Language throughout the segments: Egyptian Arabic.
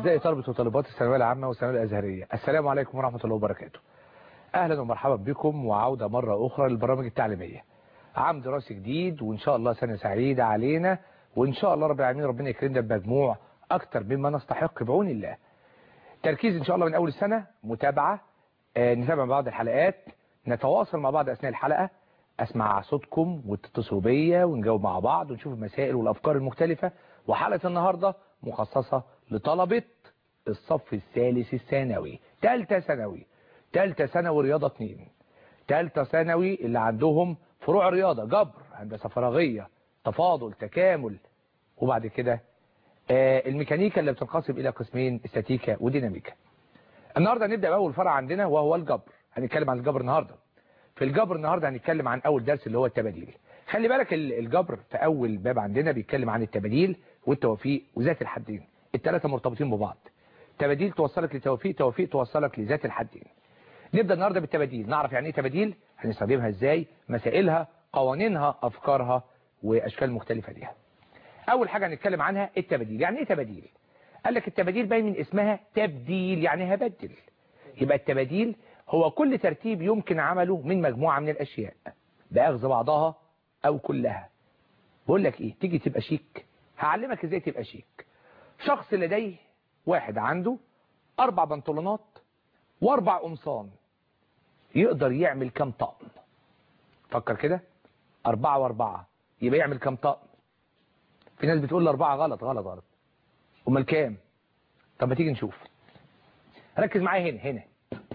أعزائي طلبة وطالبات الثانوية العامة والثانوية الأزهرية السلام عليكم ورحمة الله وبركاته أهلا ومرحبا بكم وعودة مرة أخرى للبرامج التعليمية عام دراسي جديد وإن شاء الله سنة سعيدة علينا وإن شاء الله رب العالمين ربنا يكرمنا بمجموع أكتر مما نستحق بعون الله تركيز إن شاء الله من أول السنة متابعة آه نتابع مع بعض الحلقات نتواصل مع بعض أثناء الحلقة أسمع صوتكم وتتصلوا بيا ونجاوب مع بعض ونشوف المسائل والأفكار المختلفة وحلقة النهاردة مخصصة لطلبة الصف الثالث الثانوي ثالثه ثانوي ثالثه ثانوي رياضة 2 ثالثه ثانوي اللي عندهم فروع رياضة جبر هندسة فراغية تفاضل تكامل وبعد كده آه الميكانيكا اللي بتنقسم إلى قسمين استاتيكا وديناميكا النهاردة هنبدأ بأول فرع عندنا وهو الجبر هنتكلم عن الجبر النهاردة في الجبر النهاردة هنتكلم عن أول درس اللي هو التباديل خلي بالك الجبر في أول باب عندنا بيتكلم عن التباديل والتوفيق وذات الحدين الثلاثة مرتبطين ببعض تباديل توصلك لتوفيق توفيق توصلك لذات الحدين نبدأ النهاردة بالتباديل نعرف يعني ايه تباديل هنستخدمها ازاي مسائلها قوانينها أفكارها وأشكال مختلفة ليها أول حاجة هنتكلم عنها التباديل يعني ايه تباديل قال لك التباديل باين من اسمها تبديل يعني هبدل يبقى التباديل هو كل ترتيب يمكن عمله من مجموعة من الأشياء بأخذ بعضها أو كلها بقول لك إيه تيجي تبقى شيك هعلمك إزاي تبقى شيك شخص لديه واحد عنده أربع بنطلونات وأربع قمصان يقدر يعمل كم طقم فكر كده أربعة وأربعة يبقى يعمل كم طقم في ناس بتقول أربعة غلط غلط غلط أمال كام طب ما تيجي نشوف ركز معايا هنا هنا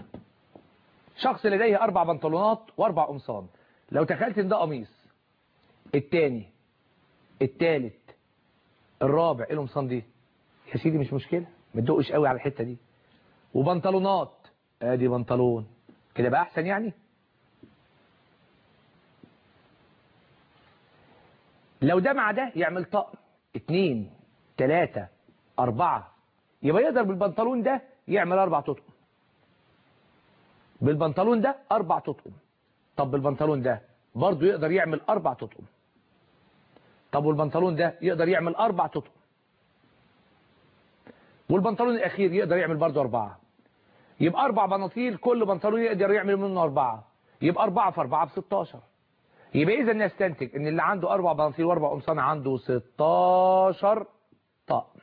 شخص لديه أربع بنطلونات وأربع قمصان لو تخيلت إن ده قميص التاني التالت الرابع ايه القمصان دي يا سيدي مش مشكلة ما تدقش قوي على الحتة دي وبنطلونات ادي بنطلون كده بقى احسن يعني لو ده مع ده يعمل طقم اتنين تلاتة اربعة يبقى يقدر بالبنطلون ده يعمل اربع تطقم بالبنطلون ده اربع تطقم طب بالبنطلون ده برضه يقدر يعمل اربع تطقم طب والبنطلون ده يقدر يعمل اربع تطقم والبنطلون الاخير يقدر يعمل برضه اربعة يبقى اربع بناطيل كل بنطلون يقدر يعمل منه اربعة يبقى اربعة في اربعة ب 16 يبقى اذا نستنتج ان اللي عنده اربع بناطيل واربع قمصان عنده 16 طقم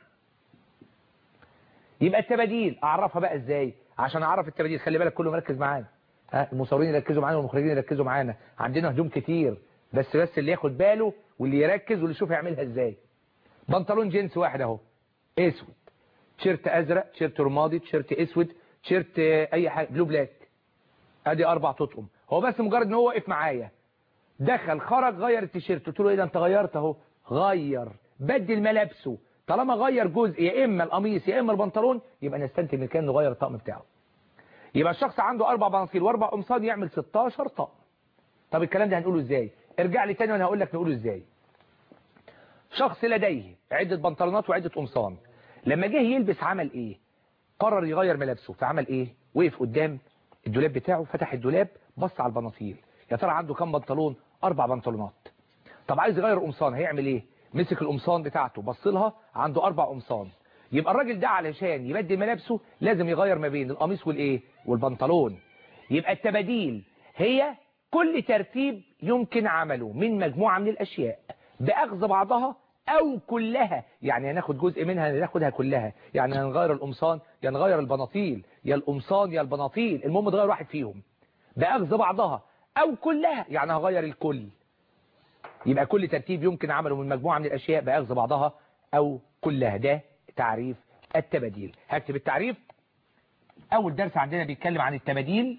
يبقى التباديل اعرفها بقى ازاي عشان اعرف التباديل خلي بالك كله مركز معانا ها المصورين يركزوا معانا والمخرجين يركزوا معانا عندنا هدوم كتير بس بس اللي ياخد باله واللي يركز واللي يشوف يعملها ازاي بنطلون جينز واحد اهو اسود تيشيرت ازرق تيشيرت رمادي تيشيرت اسود تيشيرت اي حاجه بلو بلاك ادي اربع تطقم هو بس مجرد ان هو واقف معايا دخل خرج غير التيشيرت قلت له ايه ده انت غيرت اهو غير بدل ملابسه طالما غير جزء يا اما القميص يا اما البنطلون يبقى نستنتج من كان انه غير الطقم بتاعه يبقى الشخص عنده اربع بناطيل واربع قمصان يعمل 16 طقم طب الكلام ده هنقوله ازاي ارجع لي تاني وانا هقول لك نقوله ازاي شخص لديه عدة بنطلونات وعدة قمصان لما جه يلبس عمل ايه قرر يغير ملابسه فعمل ايه وقف قدام الدولاب بتاعه فتح الدولاب بص على البناطيل يا ترى عنده كام بنطلون اربع بنطلونات طب عايز يغير قمصان هيعمل ايه مسك القمصان بتاعته بص لها عنده اربع قمصان يبقى الراجل ده علشان يبدل ملابسه لازم يغير ما بين القميص والايه والبنطلون يبقى التباديل هي كل ترتيب يمكن عمله من مجموعة من الأشياء بأخذ بعضها أو كلها يعني هناخد جزء منها ناخدها كلها يعني هنغير القمصان يا نغير البناطيل يا القمصان يا البناطيل المهم تغير واحد فيهم بأخذ بعضها أو كلها يعني هغير الكل يبقى كل ترتيب يمكن عمله من مجموعة من الأشياء بأخذ بعضها أو كلها ده تعريف التباديل هكتب التعريف أول درس عندنا بيتكلم عن التباديل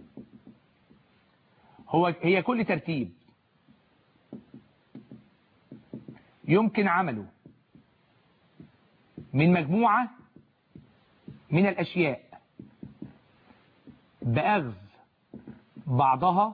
هو هي كل ترتيب يمكن عمله من مجموعة من الأشياء بأخذ بعضها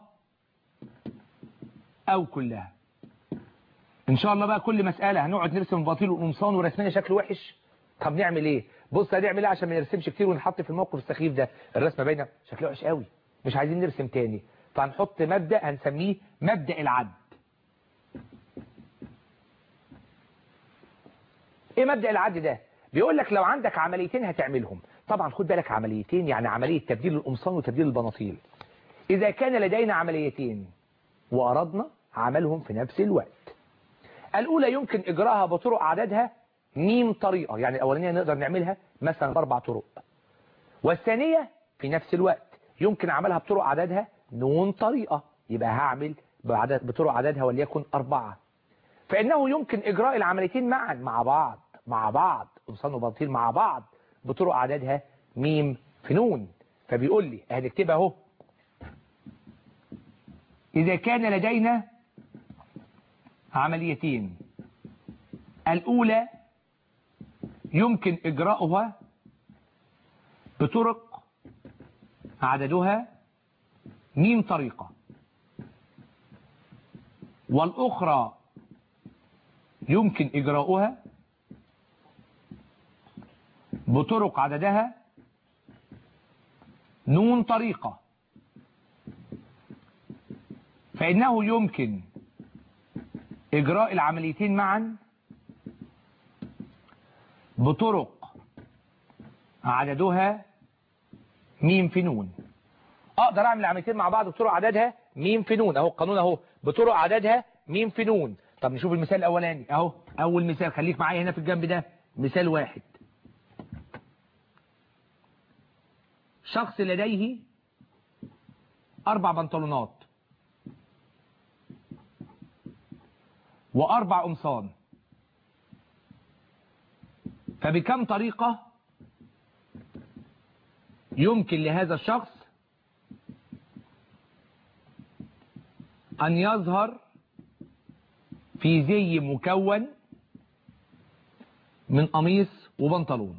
أو كلها إن شاء الله بقى كل مسألة هنقعد نرسم الباطيل والقمصان ورسمنا شكل وحش طب نعمل إيه بص هنعمل إيه عشان ما نرسمش كتير ونحط في الموقف السخيف ده الرسمة باينة شكلها وحش قوي مش عايزين نرسم تاني فهنحط مبدأ هنسميه مبدأ العد ايه مبدأ العد ده بيقول لك لو عندك عمليتين هتعملهم طبعا خد بالك عمليتين يعني عملية تبديل القمصان وتبديل البناطيل إذا كان لدينا عمليتين وأردنا عملهم في نفس الوقت الأولى يمكن إجراءها بطرق عددها ميم طريقة يعني الأولانية نقدر نعملها مثلا بأربع طرق والثانية في نفس الوقت يمكن عملها بطرق عددها نون طريقة يبقى هعمل بعدد بطرق عددها وليكن أربعة فإنه يمكن إجراء العمليتين معا مع بعض مع بعض قمصان وبنطيل مع بعض بطرق عددها ميم في نون فبيقول لي هنكتبها اهو إذا كان لدينا عمليتين الأولى يمكن إجراؤها بطرق عددها ميم طريقة والأخرى يمكن إجراؤها بطرق عددها نون طريقة فإنه يمكن إجراء العمليتين معا بطرق عددها ميم في نون أقدر أعمل العمليتين مع بعض بطرق عددها ميم في نون أهو القانون أهو بطرق عددها ميم في نون طب نشوف المثال الأولاني أهو أول مثال خليك معايا هنا في الجنب ده مثال واحد شخص لديه أربع بنطلونات وأربع قمصان فبكم طريقة يمكن لهذا الشخص أن يظهر في زي مكون من قميص وبنطلون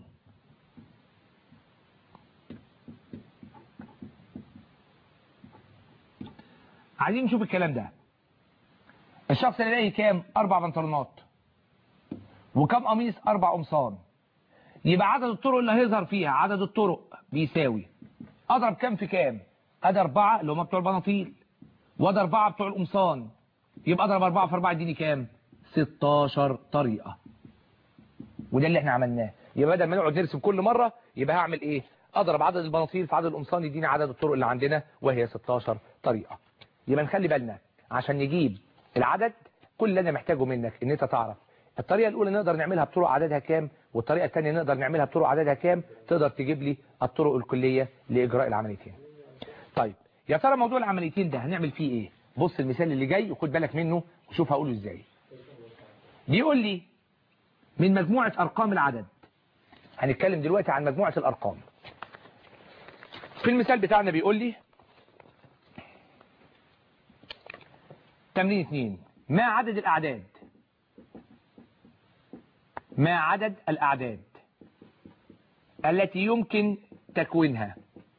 عايزين نشوف الكلام ده الشخص اللي لديه كام اربع بنطلونات وكم قميص اربع قمصان يبقى عدد الطرق اللي هيظهر فيها عدد الطرق بيساوي اضرب كام في كام ادي اربعة اللي هم بتوع البناطيل وادي اربعة بتوع القمصان يبقى اضرب اربعة في اربعة يديني كام 16 طريقة وده اللي احنا عملناه يبقى بدل ما نقعد نرسم كل مرة يبقى هعمل ايه اضرب عدد البناطيل في عدد القمصان يديني عدد الطرق اللي عندنا وهي 16 طريقة يبقى نخلي بالنا عشان نجيب العدد كل اللي انا محتاجه منك ان انت تعرف الطريقة الاولى نقدر نعملها بطرق عددها كام والطريقة الثانية نقدر نعملها بطرق عددها كام تقدر تجيب لي الطرق الكلية لاجراء العمليتين طيب يا ترى موضوع العمليتين ده هنعمل فيه ايه بص المثال اللي جاي وخد بالك منه وشوف هقوله ازاي بيقول لي من مجموعة ارقام العدد هنتكلم دلوقتي عن مجموعة الارقام في المثال بتاعنا بيقول لي تمرين اثنين ما عدد الأعداد ما عدد الأعداد التي يمكن تكوينها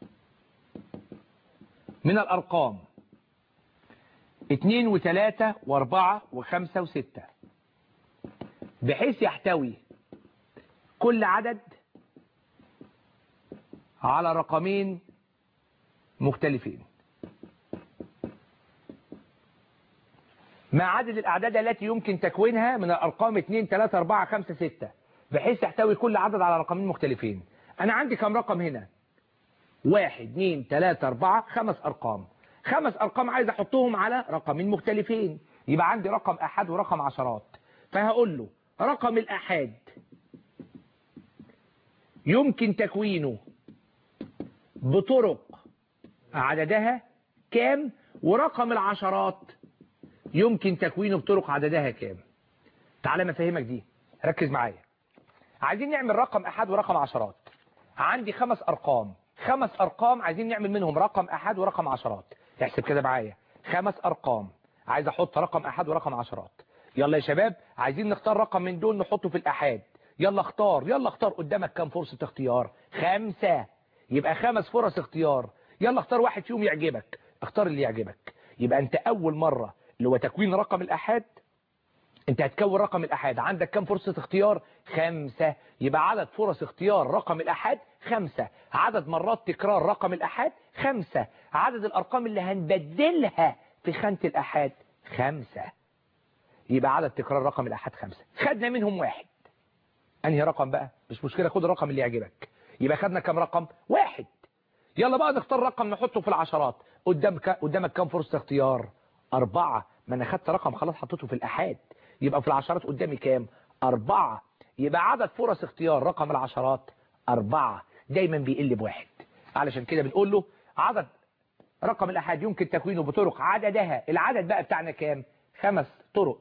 من الأرقام اثنين وثلاثة واربعة وخمسة وستة بحيث يحتوي كل عدد على رقمين مختلفين ما عدد الأعداد التي يمكن تكوينها من الأرقام 2 3 4 5 6 بحيث تحتوي كل عدد على رقمين مختلفين أنا عندي كم رقم هنا 1 2 3 4 خمس أرقام خمس أرقام عايز أحطهم على رقمين مختلفين يبقى عندي رقم أحد ورقم عشرات فهقول له رقم الأحاد يمكن تكوينه بطرق عددها كام ورقم العشرات يمكن تكوينه بطرق عددها كام تعالى ما افهمك دي ركز معايا عايزين نعمل رقم احد ورقم عشرات عندي خمس ارقام خمس ارقام عايزين نعمل منهم رقم احد ورقم عشرات احسب كده معايا خمس ارقام عايز احط رقم احد ورقم عشرات يلا يا شباب عايزين نختار رقم من دول نحطه في الاحاد يلا اختار يلا اختار قدامك كام فرصة اختيار خمسة يبقى خمس فرص اختيار يلا اختار واحد فيهم يعجبك اختار اللي يعجبك يبقى انت اول مرة اللي هو تكوين رقم الأحاد انت هتكون رقم الأحاد عندك كم فرصة اختيار خمسة يبقى عدد فرص اختيار رقم الأحاد خمسة عدد مرات تكرار رقم الأحاد خمسة عدد الأرقام اللي هنبدلها في خانة الأحاد خمسة يبقى عدد تكرار رقم الأحاد خمسة خدنا منهم واحد انهي رقم بقى مش مشكلة خد الرقم اللي يعجبك يبقى خدنا كام رقم واحد يلا بقى نختار رقم نحطه في العشرات قدامك قدامك كام فرصة اختيار أربعة ما أنا خدت رقم خلاص حطيته في الأحاد يبقى في العشرات قدامي كام أربعة يبقى عدد فرص اختيار رقم العشرات أربعة دايما بيقل بواحد علشان كده بنقول له عدد رقم الأحاد يمكن تكوينه بطرق عددها العدد بقى بتاعنا كام خمس طرق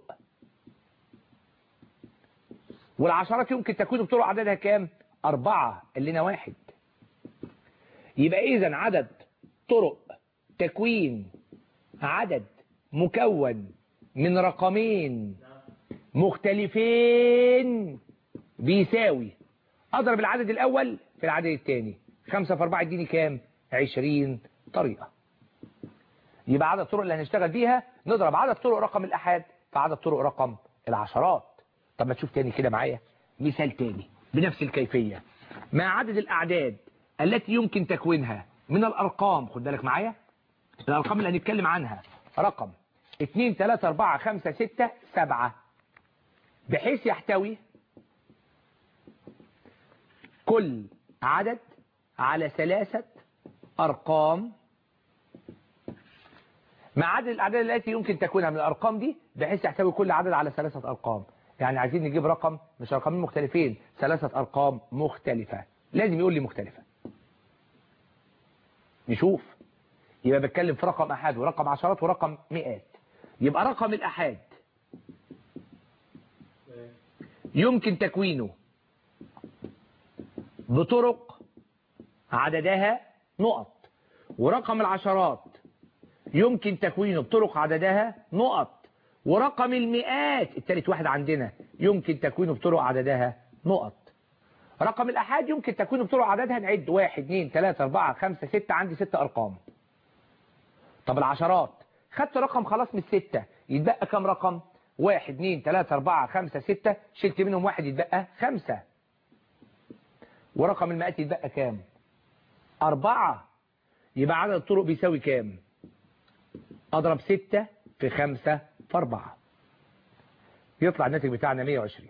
والعشرات يمكن تكوينه بطرق عددها كام أربعة اللي لنا واحد يبقى إذا عدد طرق تكوين عدد مكون من رقمين مختلفين بيساوي أضرب العدد الأول في العدد الثاني خمسة في أربعة يديني كام عشرين طريقة يبقى عدد الطرق اللي هنشتغل بيها نضرب عدد طرق رقم الأحاد في عدد طرق رقم العشرات طب ما تشوف تاني كده معايا مثال تاني بنفس الكيفية ما عدد الأعداد التي يمكن تكوينها من الأرقام خد بالك معايا الأرقام اللي هنتكلم عنها رقم 2 3 4 5 6 7 بحيث يحتوي كل عدد على ثلاثة أرقام مع عدد الأعداد التي يمكن تكوينها من الأرقام دي بحيث يحتوي كل عدد على ثلاثة أرقام يعني عايزين نجيب رقم مش رقمين مختلفين ثلاثة أرقام مختلفة لازم يقول لي مختلفة نشوف يبقى بتكلم في رقم أحد ورقم عشرات ورقم مئات يبقى رقم الأحاد يمكن تكوينه بطرق عددها نقط ورقم العشرات يمكن تكوينه بطرق عددها نقط ورقم المئات التالت واحد عندنا يمكن تكوينه بطرق عددها نقط رقم الأحاد يمكن تكوينه بطرق عددها نعد واحد اثنين ثلاثة أربعة خمسة ستة عندي ست أرقام طب العشرات خدت رقم خلاص من الستة يتبقى كم رقم واحد اثنين ثلاثة أربعة خمسة ستة شلت منهم واحد يتبقى خمسة ورقم المئات يتبقى كام أربعة يبقى عدد الطرق بيساوي كام أضرب ستة في خمسة في أربعة يطلع الناتج بتاعنا 120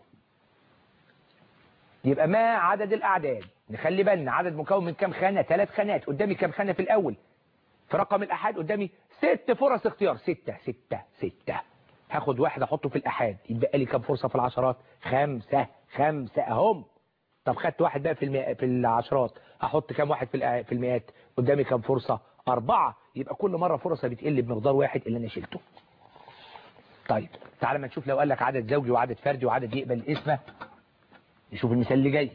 يبقى ما عدد الأعداد نخلي بالنا عدد مكون من كام خانة ثلاث خانات قدامي كام خانة في الأول في رقم الأحاد قدامي ست فرص اختيار ستة ستة ستة هاخد واحد احطه في الأحاد يتبقى لي كام فرصة في العشرات خمسة خمسة اهم طب خدت واحد بقى في المئة في العشرات احط كام واحد في في المئات قدامي كام فرصة أربعة يبقى كل مرة فرصة بتقل بمقدار واحد اللي أنا شلته طيب تعالى ما نشوف لو قال لك عدد زوجي وعدد فردي وعدد يقبل اسمه نشوف المثال اللي جاي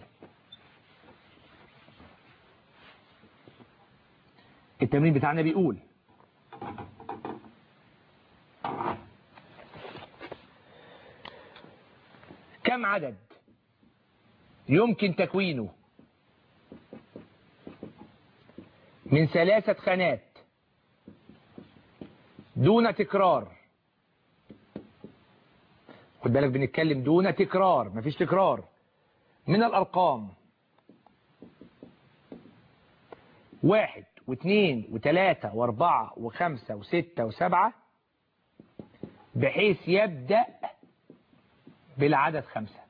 التمرين بتاعنا بيقول كم عدد يمكن تكوينه من ثلاثة خانات دون تكرار خد بالك بنتكلم دون تكرار مفيش تكرار من الأرقام واحد واثنين وثلاثة واربعة وخمسة وستة وسبعة بحيث يبدأ بالعدد خمسة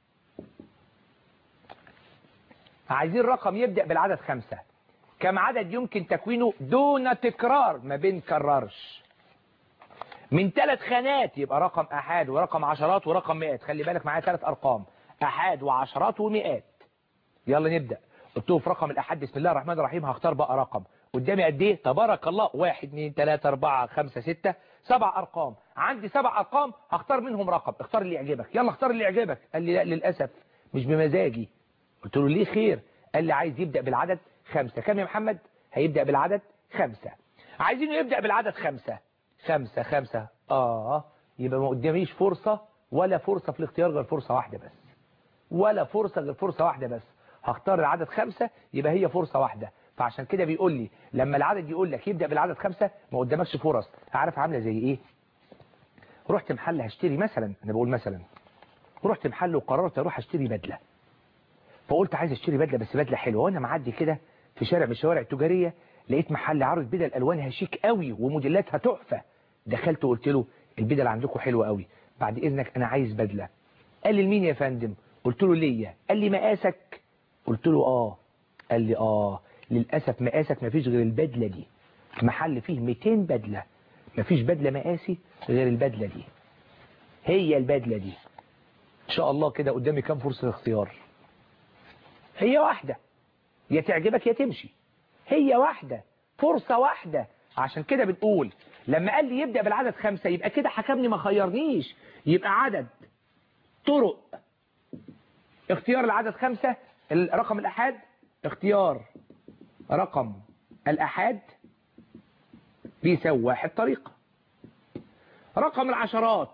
عايزين رقم يبدأ بالعدد خمسة كم عدد يمكن تكوينه دون تكرار ما بنكررش من ثلاث خانات يبقى رقم أحاد ورقم عشرات ورقم مئات خلي بالك معايا ثلاث أرقام أحاد وعشرات ومئات يلا نبدأ قلت له في رقم الأحاد بسم الله الرحمن الرحيم هختار بقى رقم قدامي قد ايه تبارك الله واحد اثنين ثلاثة أربعة خمسة ستة سبع أرقام عندي سبع أرقام هختار منهم رقم اختار اللي يعجبك يلا اختار اللي يعجبك قال لي لا للأسف مش بمزاجي قلت له ليه خير قال لي عايز يبدأ بالعدد خمسة كم يا محمد هيبدأ بالعدد خمسة عايزينه يبدأ بالعدد خمسة خمسة خمسة آه يبقى ما قداميش فرصة ولا فرصة في الاختيار غير فرصة واحدة بس ولا فرصة غير فرصة واحدة بس هختار العدد خمسة يبقى هي فرصة واحدة فعشان كده بيقول لي لما العدد يقول لك يبدأ بالعدد خمسة ما قدامكش فرص عارف عاملة زي ايه رحت محل هشتري مثلا انا بقول مثلا رحت محل وقررت اروح اشتري بدلة فقلت عايز اشتري بدلة بس بدلة حلوة وانا معدي كده في شارع من الشوارع التجارية لقيت محل عارض بدل الوانها شيك قوي وموديلاتها تحفة دخلت وقلت له البدل عندكم حلوة قوي بعد اذنك انا عايز بدلة قال لي لمين يا فندم قلت له ليا قال لي مقاسك قلت له اه قال لي اه للأسف مقاسك مفيش غير البدلة دي محل فيه 200 بدلة مفيش بدلة مقاسي غير البدلة دي هي البدلة دي ان شاء الله كده قدامي كام فرصة اختيار هي واحدة يا تعجبك يا تمشي هي واحدة فرصة واحدة عشان كده بنقول لما قال لي يبدأ بالعدد خمسة يبقى كده حكمني ما خيرنيش يبقى عدد طرق اختيار العدد خمسة الرقم الأحاد اختيار رقم الأحاد بيساوي واحد طريقة رقم العشرات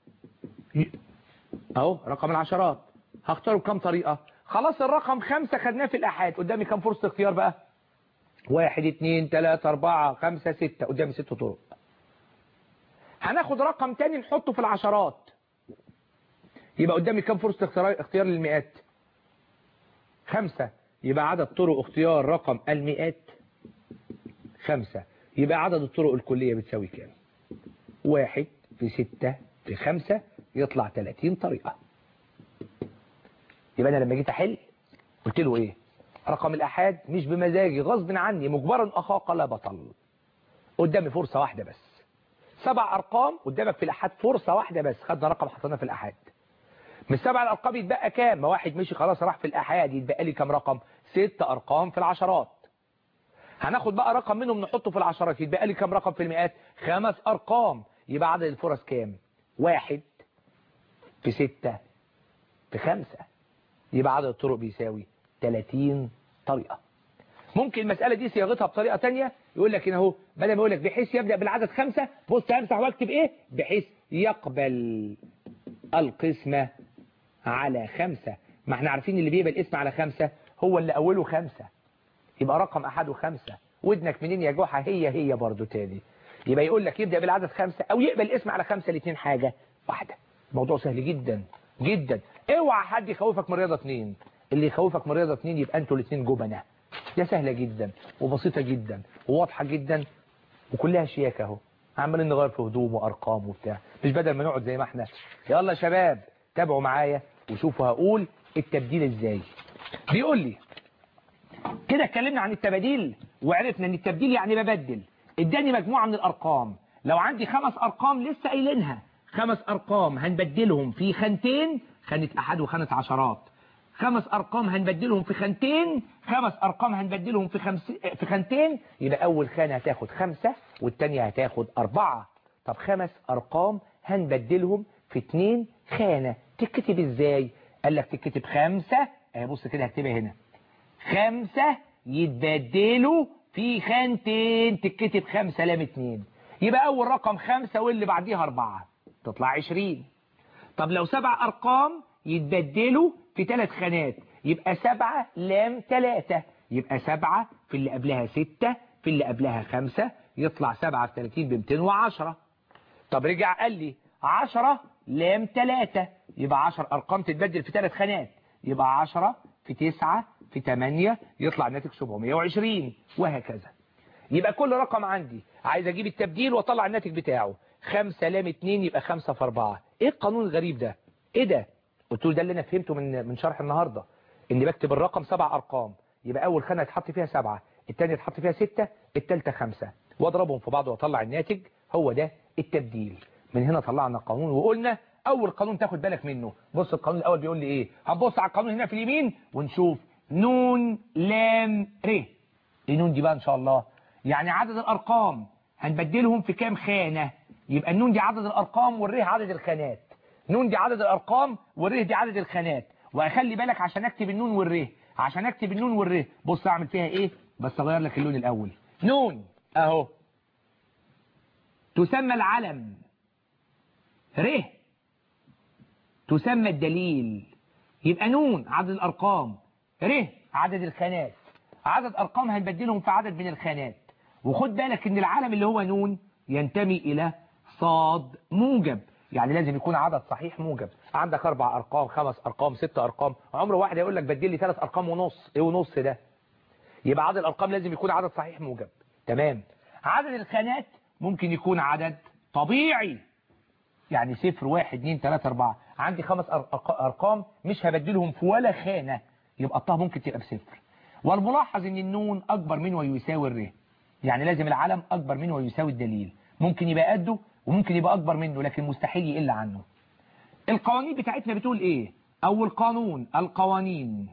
اهو رقم العشرات هختاره بكام طريقة خلاص الرقم خمسة خدناه في الأحاد قدامي كام فرصة اختيار بقى واحد اتنين تلاتة اربعة خمسة ستة قدامي ست طرق هناخد رقم تاني نحطه في العشرات يبقى قدامي كام فرصة اختيار, اختيار للمئات خمسة يبقى عدد طرق اختيار رقم المئات خمسة يبقى عدد الطرق الكلية بتساوي كام واحد في ستة في خمسة يطلع 30 طريقة يبقى أنا لما جيت أحل قلت له إيه رقم الأحاد مش بمزاجي غصب عني مجبرا أخاق لا بطل قدامي فرصة واحدة بس سبع أرقام قدامك في الأحاد فرصة واحدة بس خدنا رقم حطيناه في الأحاد من سبع الأرقام يتبقى كام ما واحد مشي خلاص راح في الأحاد يتبقى لي كام رقم ست أرقام في العشرات هناخد بقى رقم منهم نحطه في العشرات يتبقى لي كام رقم في المئات خمس أرقام يبقى عدد الفرص كام واحد في ستة في خمسة يبقى عدد الطرق بيساوي 30 طريقة ممكن المسألة دي صياغتها بطريقة تانية يقول لك هنا اهو بدل ما يقول لك بحيث يبدأ بالعدد خمسة بص همسح واكتب ايه بحيث يقبل القسمة على خمسة ما احنا عارفين اللي بيقبل اسم على خمسة هو اللي أوله خمسة يبقى رقم أحد وخمسة ودنك منين يا جوحة هي هي برضو تاني يبقى يقول لك يبدأ بالعدد خمسة أو يقبل اسم على خمسة الاثنين حاجة واحدة الموضوع سهل جدا جدا اوعى حد يخوفك من رياضة اتنين اللي يخوفك من رياضة اتنين يبقى انتوا الاثنين جبنة ده سهلة جدا وبسيطة جدا وواضحة جدا وكلها شياكة اهو عمالين نغير في هدوم وارقام وبتاع مش بدل ما نقعد زي ما احنا يلا يا شباب تابعوا معايا وشوفوا هقول التبديل ازاي بيقول لي كده اتكلمنا عن التباديل وعرفنا ان التبديل يعني ببدل اداني مجموعة من الارقام لو عندي خمس ارقام لسه قايلينها خمس ارقام هنبدلهم في خانتين خانة احد وخانة عشرات خمس ارقام هنبدلهم في خانتين خمس ارقام هنبدلهم في خمس في خانتين يبقى اول خانة هتاخد خمسة والتانية هتاخد اربعة طب خمس ارقام هنبدلهم في اتنين خانة تكتب ازاي قال لك تكتب خمسة اهي بص كده هكتبها هنا خمسة يتبدلوا في خانتين تكتب خمسة لام اتنين يبقى اول رقم خمسة واللي بعديها اربعة تطلع عشرين طب لو سبع ارقام يتبدلوا في ثلاث خانات يبقى سبعة لام ثلاثة يبقى سبعة في اللي قبلها ستة في اللي قبلها خمسة يطلع سبعة في ثلاثين بمتين وعشرة طب رجع قال لي عشرة لام ثلاثة يبقى عشر أرقام تتبدل في ثلاث خانات يبقى عشرة في تسعة في ثمانية يطلع الناتج 720 وهكذا يبقى كل رقم عندي عايز اجيب التبديل واطلع الناتج بتاعه خمسة لام اتنين يبقى خمسة في اربعة ايه القانون الغريب ده ايه ده قلت له ده اللي انا فهمته من من شرح النهاردة اني بكتب الرقم سبع ارقام يبقى اول خانة يتحط فيها سبعة التانية يتحط فيها ستة التالتة خمسة واضربهم في بعض واطلع الناتج هو ده التبديل من هنا طلعنا قانون وقلنا اول قانون تاخد بالك منه بص القانون الاول بيقول لي ايه هنبص على القانون هنا في اليمين ونشوف نون لام ر النون دي بقى ان شاء الله يعني عدد الارقام هنبدلهم في كام خانة يبقى النون دي عدد الارقام والره عدد الخانات نون دي عدد الارقام والره دي عدد الخانات واخلي بالك عشان اكتب النون والره عشان اكتب النون والره بص اعمل فيها ايه بس اغير لك اللون الاول نون اهو تسمى العلم ره تسمى الدليل يبقى نون عدد الارقام ره عدد الخانات عدد ارقام هنبدلهم في عدد من الخانات وخد بالك ان العالم اللي هو نون ينتمي الى صاد موجب يعني لازم يكون عدد صحيح موجب عندك اربع ارقام خمس ارقام ست ارقام عمر واحد يقول لك بدل لي ثلاث ارقام ونص ايه ونص ده يبقى عدد الارقام لازم يكون عدد صحيح موجب تمام عدد الخانات ممكن يكون عدد طبيعي يعني صفر واحد اتنين تلاتة اربعة عندي خمس أرق- ارقام مش هبدلهم في ولا خانه يبقى الطه ممكن تبقى بصفر والملاحظ ان النون اكبر من ويساوي الر يعني لازم العلم اكبر من ويساوي الدليل ممكن يبقى قده وممكن يبقى اكبر منه لكن مستحيل يقل عنه القوانين بتاعتنا بتقول ايه اول قانون القوانين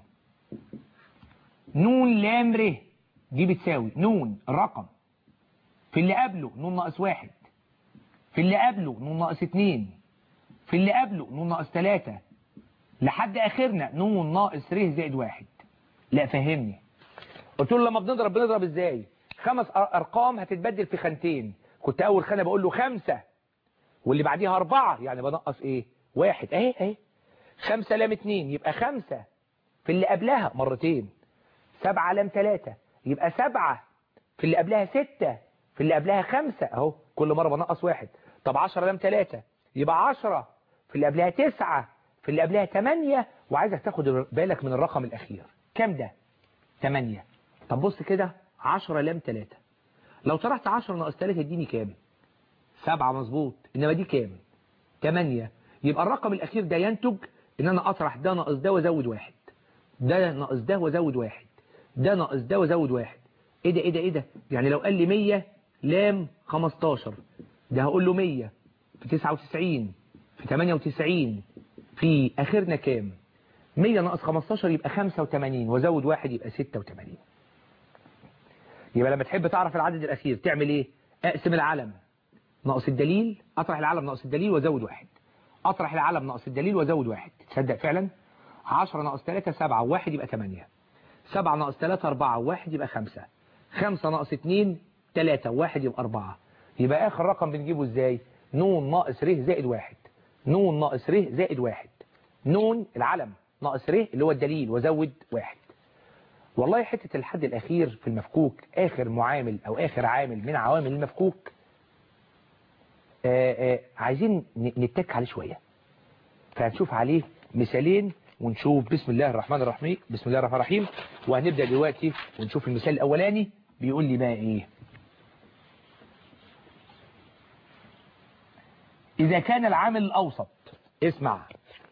نون لام ر دي بتساوي نون الرقم في اللي قبله نون ناقص واحد في اللي قبله نون ناقص اتنين في اللي قبله نون ناقص تلاتة لحد اخرنا نون ناقص ر زائد واحد لا فهمني قلت له لما بنضرب بنضرب ازاي خمس أر- ارقام هتتبدل في خانتين كنت اول خانه بقول له خمسة واللي بعديها اربعة يعني بنقص ايه واحد اهي اهي خمسة لام اتنين يبقى خمسة في اللي قبلها مرتين سبعة لام تلاتة يبقى سبعة في اللي قبلها ستة في اللي قبلها خمسة اهو كل مرة بنقص واحد طب عشرة لام تلاتة يبقى عشرة في اللي قبلها تسعة في اللي قبلها تمانية وعايزك تاخد بالك من الرقم الأخير كام ده تمانية طب بص كده عشرة لام تلاتة لو طرحت عشرة ناقص تلاتة يديني كام سبعة مظبوط إنما دي كام تمانية يبقى الرقم الأخير ده ينتج إن أنا أطرح ده ناقص ده وأزود واحد ده ناقص ده وأزود واحد ده ناقص ده وأزود واحد إيه ده إيه ده إيه ده يعني لو قال لي 100 لام 15 ده هقول له 100 في 99 في 98 في آخرنا كام 100 ناقص 15 يبقى 85 وزود واحد يبقى 86 يبقى لما تحب تعرف العدد الأخير تعمل إيه أقسم العلم ناقص الدليل أطرح العلم ناقص الدليل وزود واحد أطرح العلم ناقص الدليل وزود واحد تصدق فعلا 10 ناقص 3 7 وواحد يبقى 8 7 ناقص 3 4 وواحد يبقى 5 5 ناقص 2 3 وواحد يبقى 4 يبقى آخر رقم بنجيبه إزاي نون ناقص ر زائد واحد نون ناقص ر زائد واحد نون العلم ناقص ر اللي هو الدليل وزود واحد والله حتة الحد الأخير في المفكوك آخر معامل أو آخر عامل من عوامل المفكوك آآ آآ عايزين ن- نتك عليه شوية فهنشوف عليه مثالين ونشوف بسم الله الرحمن الرحيم بسم الله الرحمن الرحيم وهنبدأ دلوقتي ونشوف المثال الأولاني بيقول لي بقى إيه إذا كان العامل الأوسط اسمع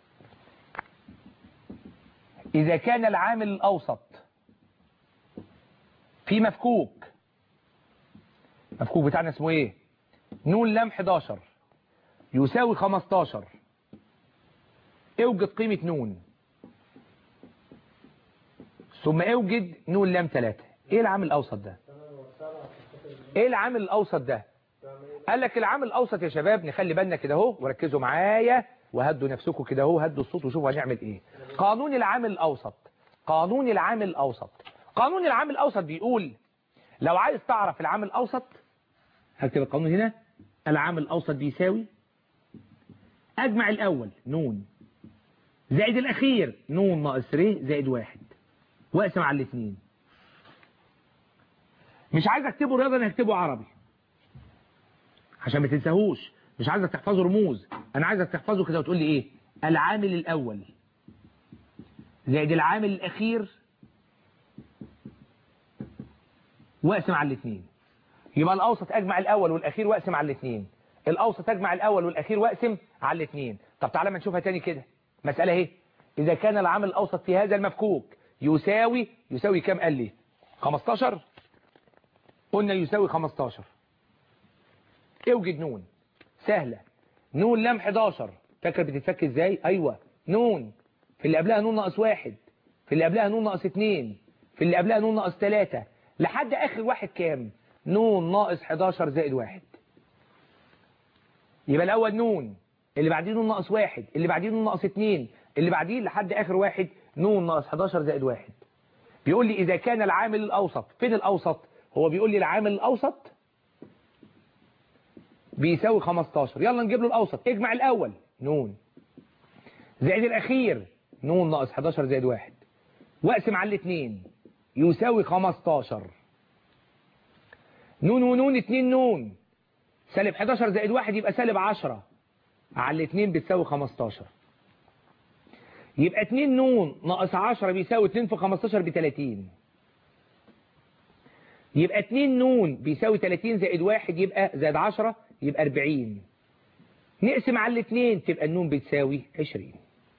إذا كان العامل الأوسط في مفكوك مفكوك بتاعنا اسمه إيه نون لام 11 يساوي 15 اوجد قيمة نون ثم اوجد نون لام 3 ايه العامل الاوسط ده ايه العامل الاوسط ده قال لك العامل الاوسط يا شباب نخلي بالنا كده اهو وركزوا معايا وهدوا نفسكم كده اهو هدوا الصوت وشوفوا هنعمل ايه قانون العامل الاوسط قانون العامل الاوسط قانون العامل الاوسط بيقول لو عايز تعرف العامل الاوسط هكتب القانون هنا العامل الاوسط بيساوي اجمع الاول نون زائد الاخير نون ناقص ر زائد واحد واقسم على الاثنين مش عايز اكتبه رياضه انا هكتبه عربي عشان ما تنساهوش مش عايزك تحفظه رموز انا عايزك تحفظه كده وتقول لي ايه العامل الاول زائد العامل الاخير واقسم على الاثنين يبقى الاوسط اجمع الاول والاخير واقسم على الاثنين الاوسط اجمع الاول والاخير واقسم على الاثنين طب تعالى ما نشوفها تاني كده مساله اهي اذا كان العامل الاوسط في هذا المفكوك يساوي يساوي كام قال لي 15 قلنا يساوي 15 اوجد نون سهله نون لام 11 فاكر بتتفك ازاي ايوه نون في اللي قبلها نون ناقص واحد في اللي قبلها نون ناقص اتنين في اللي قبلها نون ناقص تلاتة لحد اخر واحد كام نون ناقص 11 زائد واحد يبقى الاول نون اللي بعديه نون ناقص واحد اللي بعديه نون ناقص اتنين اللي بعديه لحد اخر واحد نون ناقص 11 زائد واحد بيقول لي اذا كان العامل الاوسط فين الاوسط هو بيقول لي العامل الاوسط بيساوي 15 يلا نجيب له الاوسط اجمع الاول نون زائد الاخير نون ناقص 11 زائد واحد واقسم على الاثنين يساوي 15 نون ونون 2 نون سالب 11 زائد واحد يبقى سالب 10 على الاثنين بتساوي 15 يبقى 2 نون ناقص 10 بيساوي 2 في 15 ب 30 يبقى 2 نون بيساوي 30 زائد 1 يبقى زائد 10 يبقى 40 نقسم على الاثنين تبقى النون بتساوي 20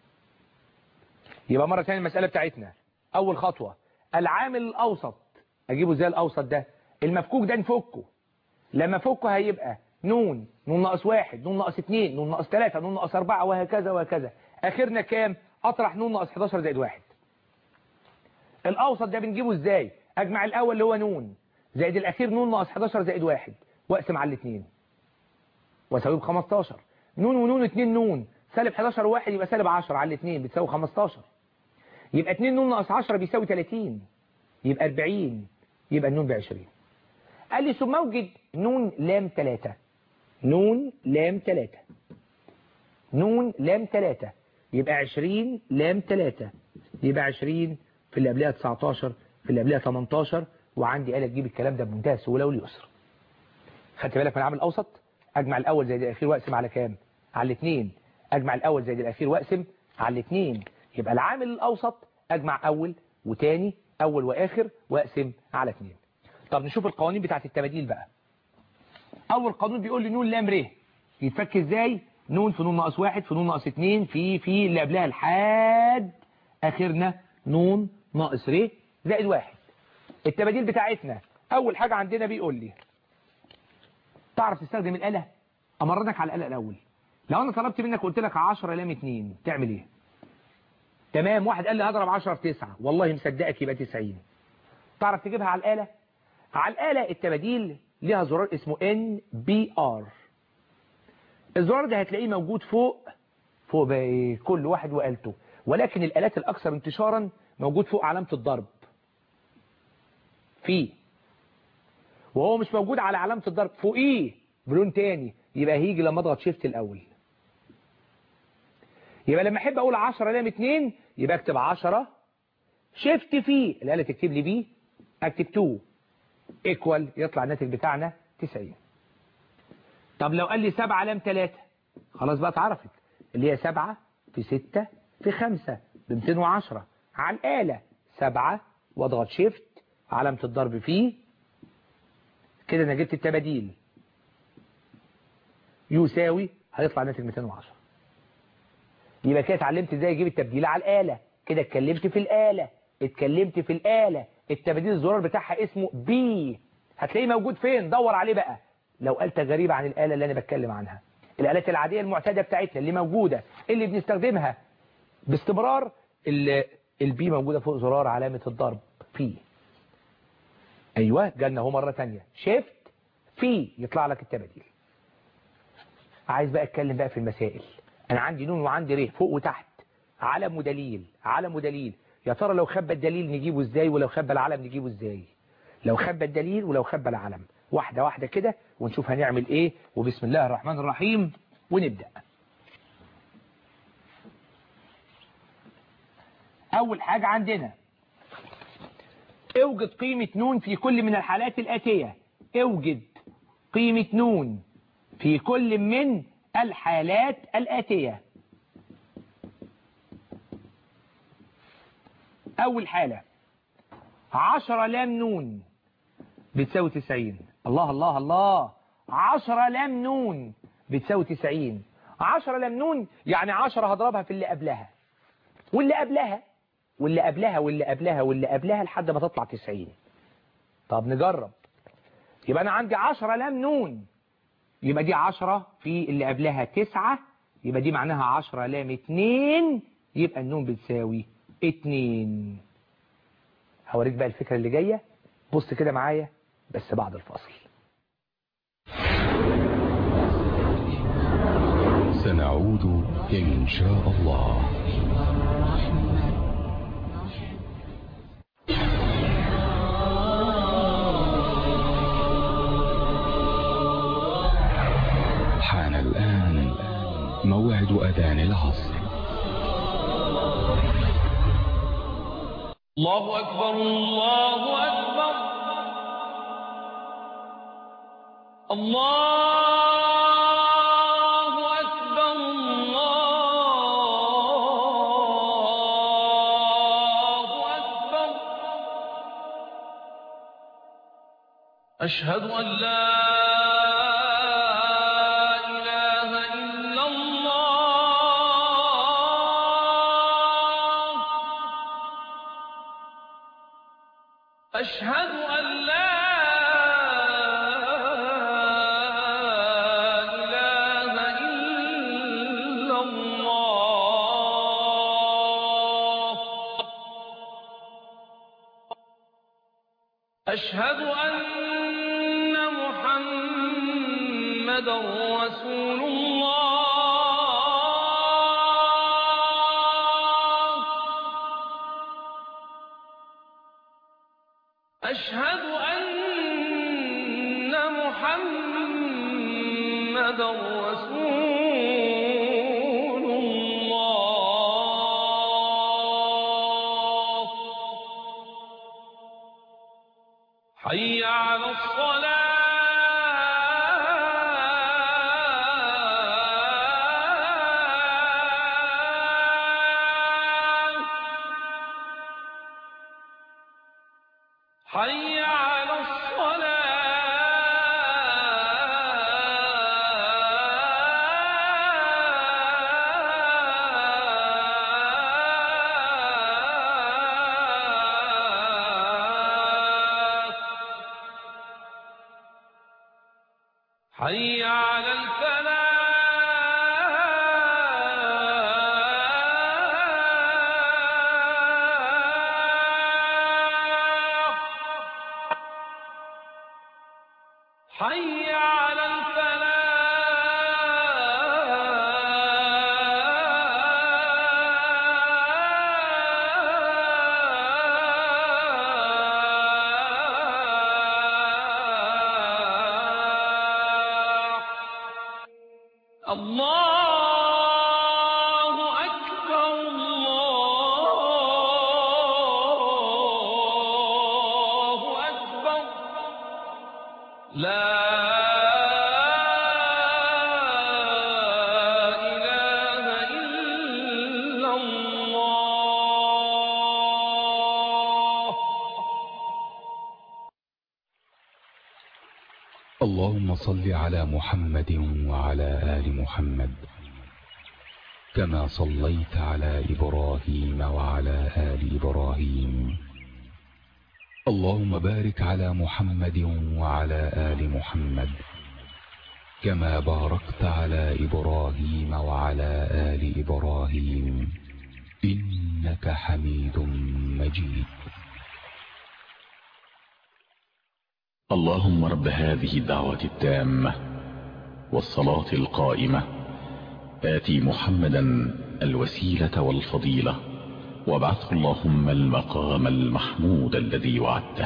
يبقى مرة ثانيه المسألة بتاعتنا أول خطوة العامل الأوسط أجيبه زي الأوسط ده المفكوك ده نفكه لما فكه هيبقى نون نون ناقص واحد نون ناقص اتنين نون ناقص تلاتة نون ناقص أربعة وهكذا وهكذا آخرنا كام أطرح نون ناقص 11 زائد واحد الأوسط ده بنجيبه إزاي أجمع الأول اللي هو نون زائد الأخير نون ناقص 11 زائد واحد وأقسم على الاثنين وأساويه ب 15 نون ونون اتنين نون سالب 11 واحد يبقى سالب 10 على الاثنين بتساوي 15 يبقى 2 نون ناقص 10 بيساوي 30 يبقى 40 يبقى النون ب 20 قال لي ثم اوجد نون لام 3 نون لام 3 نون لام 3 يبقى 20 لام 3 يبقى 20 في اللي قبلها 19 في اللي قبلها 18 وعندي آلة تجيب الكلام ده بمنتهى السهوله واليسر خدت بالك من العامل الاوسط اجمع الاول زائد الاخير واقسم على كام على الاثنين اجمع الاول زائد الاخير واقسم على الاثنين يبقى العامل الاوسط اجمع اول وتاني اول واخر واقسم على اثنين طب نشوف القوانين بتاعت التباديل بقى اول قانون بيقول لي نون لام ر يتفك ازاي نون في نون ناقص واحد في نون ناقص اتنين في في اللي قبلها لحد اخرنا نون ناقص ر زائد واحد التباديل بتاعتنا اول حاجة عندنا بيقول لي تعرف تستخدم الآلة امرنك على الآلة الاول لو انا طلبت منك قلت لك 10 لام 2 تعمل ايه تمام واحد قال لي هضرب 10 في 9 والله مصدقك يبقى 90 تعرف تجيبها على الآلة على الآلة التباديل ليها زرار اسمه ان بي ار الزرار ده هتلاقيه موجود فوق فوق بقى ايه كل واحد وآلته ولكن الآلات الأكثر انتشارا موجود فوق علامة الضرب في وهو مش موجود على علامة الضرب فوقيه بلون تاني يبقى هيجي لما اضغط شيفت الأول يبقى لما احب اقول 10 لام 2 يبقى اكتب 10 شيفت في الآلة تكتب لي بي اكتب 2 ايكوال يطلع الناتج بتاعنا 90 طب لو قال لي 7 لام 3 خلاص بقى اتعرفت اللي هي 7 في 6 في 5 ب 210 على الآلة 7 واضغط شيفت علامة الضرب فيه كده انا جبت التباديل يساوي هيطلع ناتج 210 يبقى كده اتعلمت ازاي اجيب التبديل على الآلة كده اتكلمت في الآلة اتكلمت في الآلة التبديل الزرار بتاعها اسمه بي هتلاقيه موجود فين دور عليه بقى لو قلت غريبة عن الآلة اللي انا بتكلم عنها الآلات العادية المعتادة بتاعتنا اللي موجودة اللي بنستخدمها باستمرار البي موجودة فوق زرار علامة الضرب في ايوه جالنا اهو مرة تانية شيفت في يطلع لك التباديل عايز بقى اتكلم بقى في المسائل انا عندي نون وعندي ر فوق وتحت علم ودليل علم ودليل يا ترى لو خبى الدليل نجيبه ازاي ولو خبى العلم نجيبه ازاي لو خبى الدليل ولو خبى العلم واحدة واحدة كده ونشوف هنعمل ايه وبسم الله الرحمن الرحيم ونبدأ اول حاجة عندنا اوجد قيمة نون في كل من الحالات الآتية اوجد قيمة نون في كل من الحالات الآتية أول حالة عشرة لام نون بتساوي تسعين الله الله الله عشرة لام نون بتساوي تسعين عشرة لام نون يعني عشرة هضربها في اللي قبلها واللي قبلها واللي قبلها واللي قبلها واللي قبلها لحد ما تطلع 90 طب نجرب يبقى أنا عندي 10 لام نون يبقى دي 10 في اللي قبلها 9 يبقى دي معناها 10 لام 2 يبقى النون بتساوي 2 هوريك بقى الفكرة اللي جاية بص كده معايا بس بعد الفاصل سنعود إن شاء الله حان الآن موعد أذان العصر الله أكبر الله أكبر الله أكبر الله أكبر أشهد أن لا إله إلا أشهد أن محمد رسول الله أشهد أن محمد رسول الله حي على الصلاة حي على الصلاة حي على الفلاح حي على الفلاح الله أكبر الله أكبر لا إله إلا الله اللهم صل على محمد وعلى آل محمد كما صليت على إبراهيم وعلى آل إبراهيم اللهم بارك على محمد وعلى آل محمد كما باركت على إبراهيم وعلى آل إبراهيم إنك حميد مجيد اللهم رب هذه الدعوة التامة والصلاة القائمة آتي محمدا الوسيلة والفضيلة وابعثه اللهم المقام المحمود الذي وعدته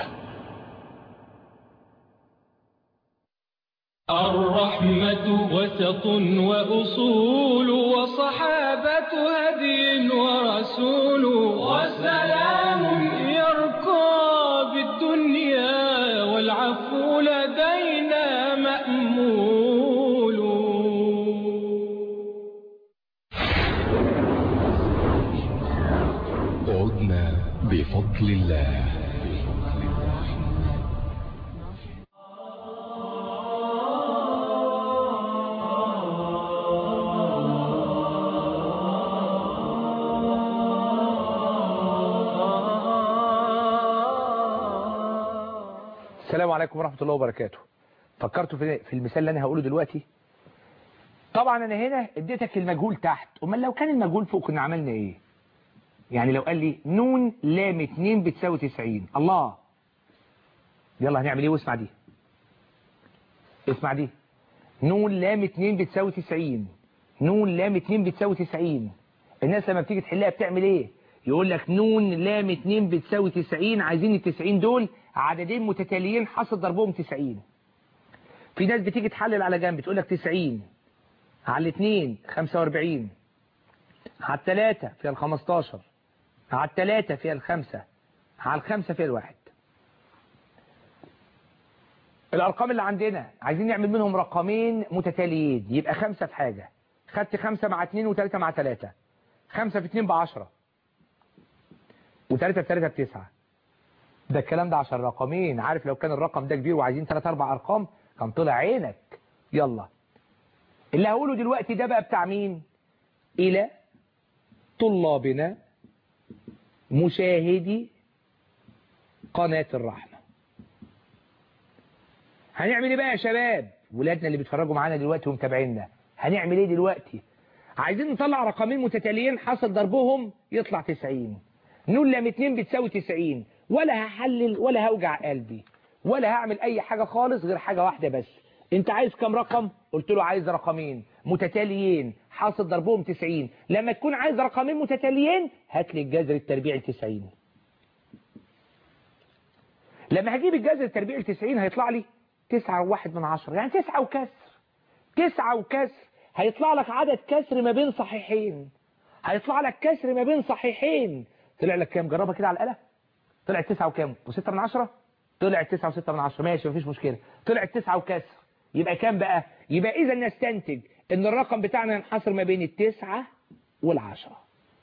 الرحمة وسط وأصول وصحابة هدي ورسول وسلام يركى بالدنيا والعفو لدينا مأمول عدنا بفضل الله السلام عليكم ورحمة الله وبركاته فكرتوا في في المثال اللي انا هقوله دلوقتي طبعا انا هنا اديتك المجهول تحت امال لو كان المجهول فوق كنا عملنا ايه يعني لو قال لي نون لام 2 بتساوي 90 الله يلا هنعمل ايه واسمع دي اسمع دي نون لام 2 بتساوي 90 نون لام 2 بتساوي 90 الناس لما بتيجي تحلها بتعمل ايه يقول لك نون لام 2 بتساوي 90 عايزين ال 90 دول عددين متتاليين حصل ضربهم 90 في ناس بتيجي تحلل على جنب تقول لك 90 على الاثنين 45 على الثلاثة فيها ال 15 على الثلاثة فيها الخمسة على الخمسة فيها الواحد الأرقام اللي عندنا عايزين نعمل منهم رقمين متتاليين يبقى خمسة في حاجة خدت خمسة مع اتنين وتلاتة مع تلاتة خمسة في اتنين بعشرة وتلاتة في تلاتة بتسعة ده الكلام ده عشان رقمين عارف لو كان الرقم ده كبير وعايزين تلات أربع أرقام كان طلع عينك يلا اللي هقوله دلوقتي ده بقى بتاع مين إلى طلابنا مشاهدي قناة الرحمة هنعمل ايه بقى يا شباب ولادنا اللي بيتفرجوا معانا دلوقتي ومتابعينا هنعمل ايه دلوقتي عايزين نطلع رقمين متتاليين حصل ضربهم يطلع 90 نون لام 2 بتساوي 90 ولا هحلل ولا هوجع قلبي ولا هعمل اي حاجة خالص غير حاجة واحدة بس انت عايز كم رقم قلت له عايز رقمين متتاليين حاصل ضربهم 90 لما تكون عايز رقمين متتاليين هات لي الجذر التربيعي 90 لما هجيب الجذر التربيعي 90 هيطلع لي 9 وواحد من عشرة يعني 9 وكسر 9 وكسر هيطلع لك عدد كسر ما بين صحيحين هيطلع لك كسر ما بين صحيحين طلع لك كام جربها كده على الآلة طلع 9 وكام و6 من عشرة طلع 9 و6 من عشرة ماشي مفيش مشكلة طلع 9 وكسر يبقى كام بقى يبقى إذا نستنتج ان الرقم بتاعنا ينحصر ما بين التسعة والعشرة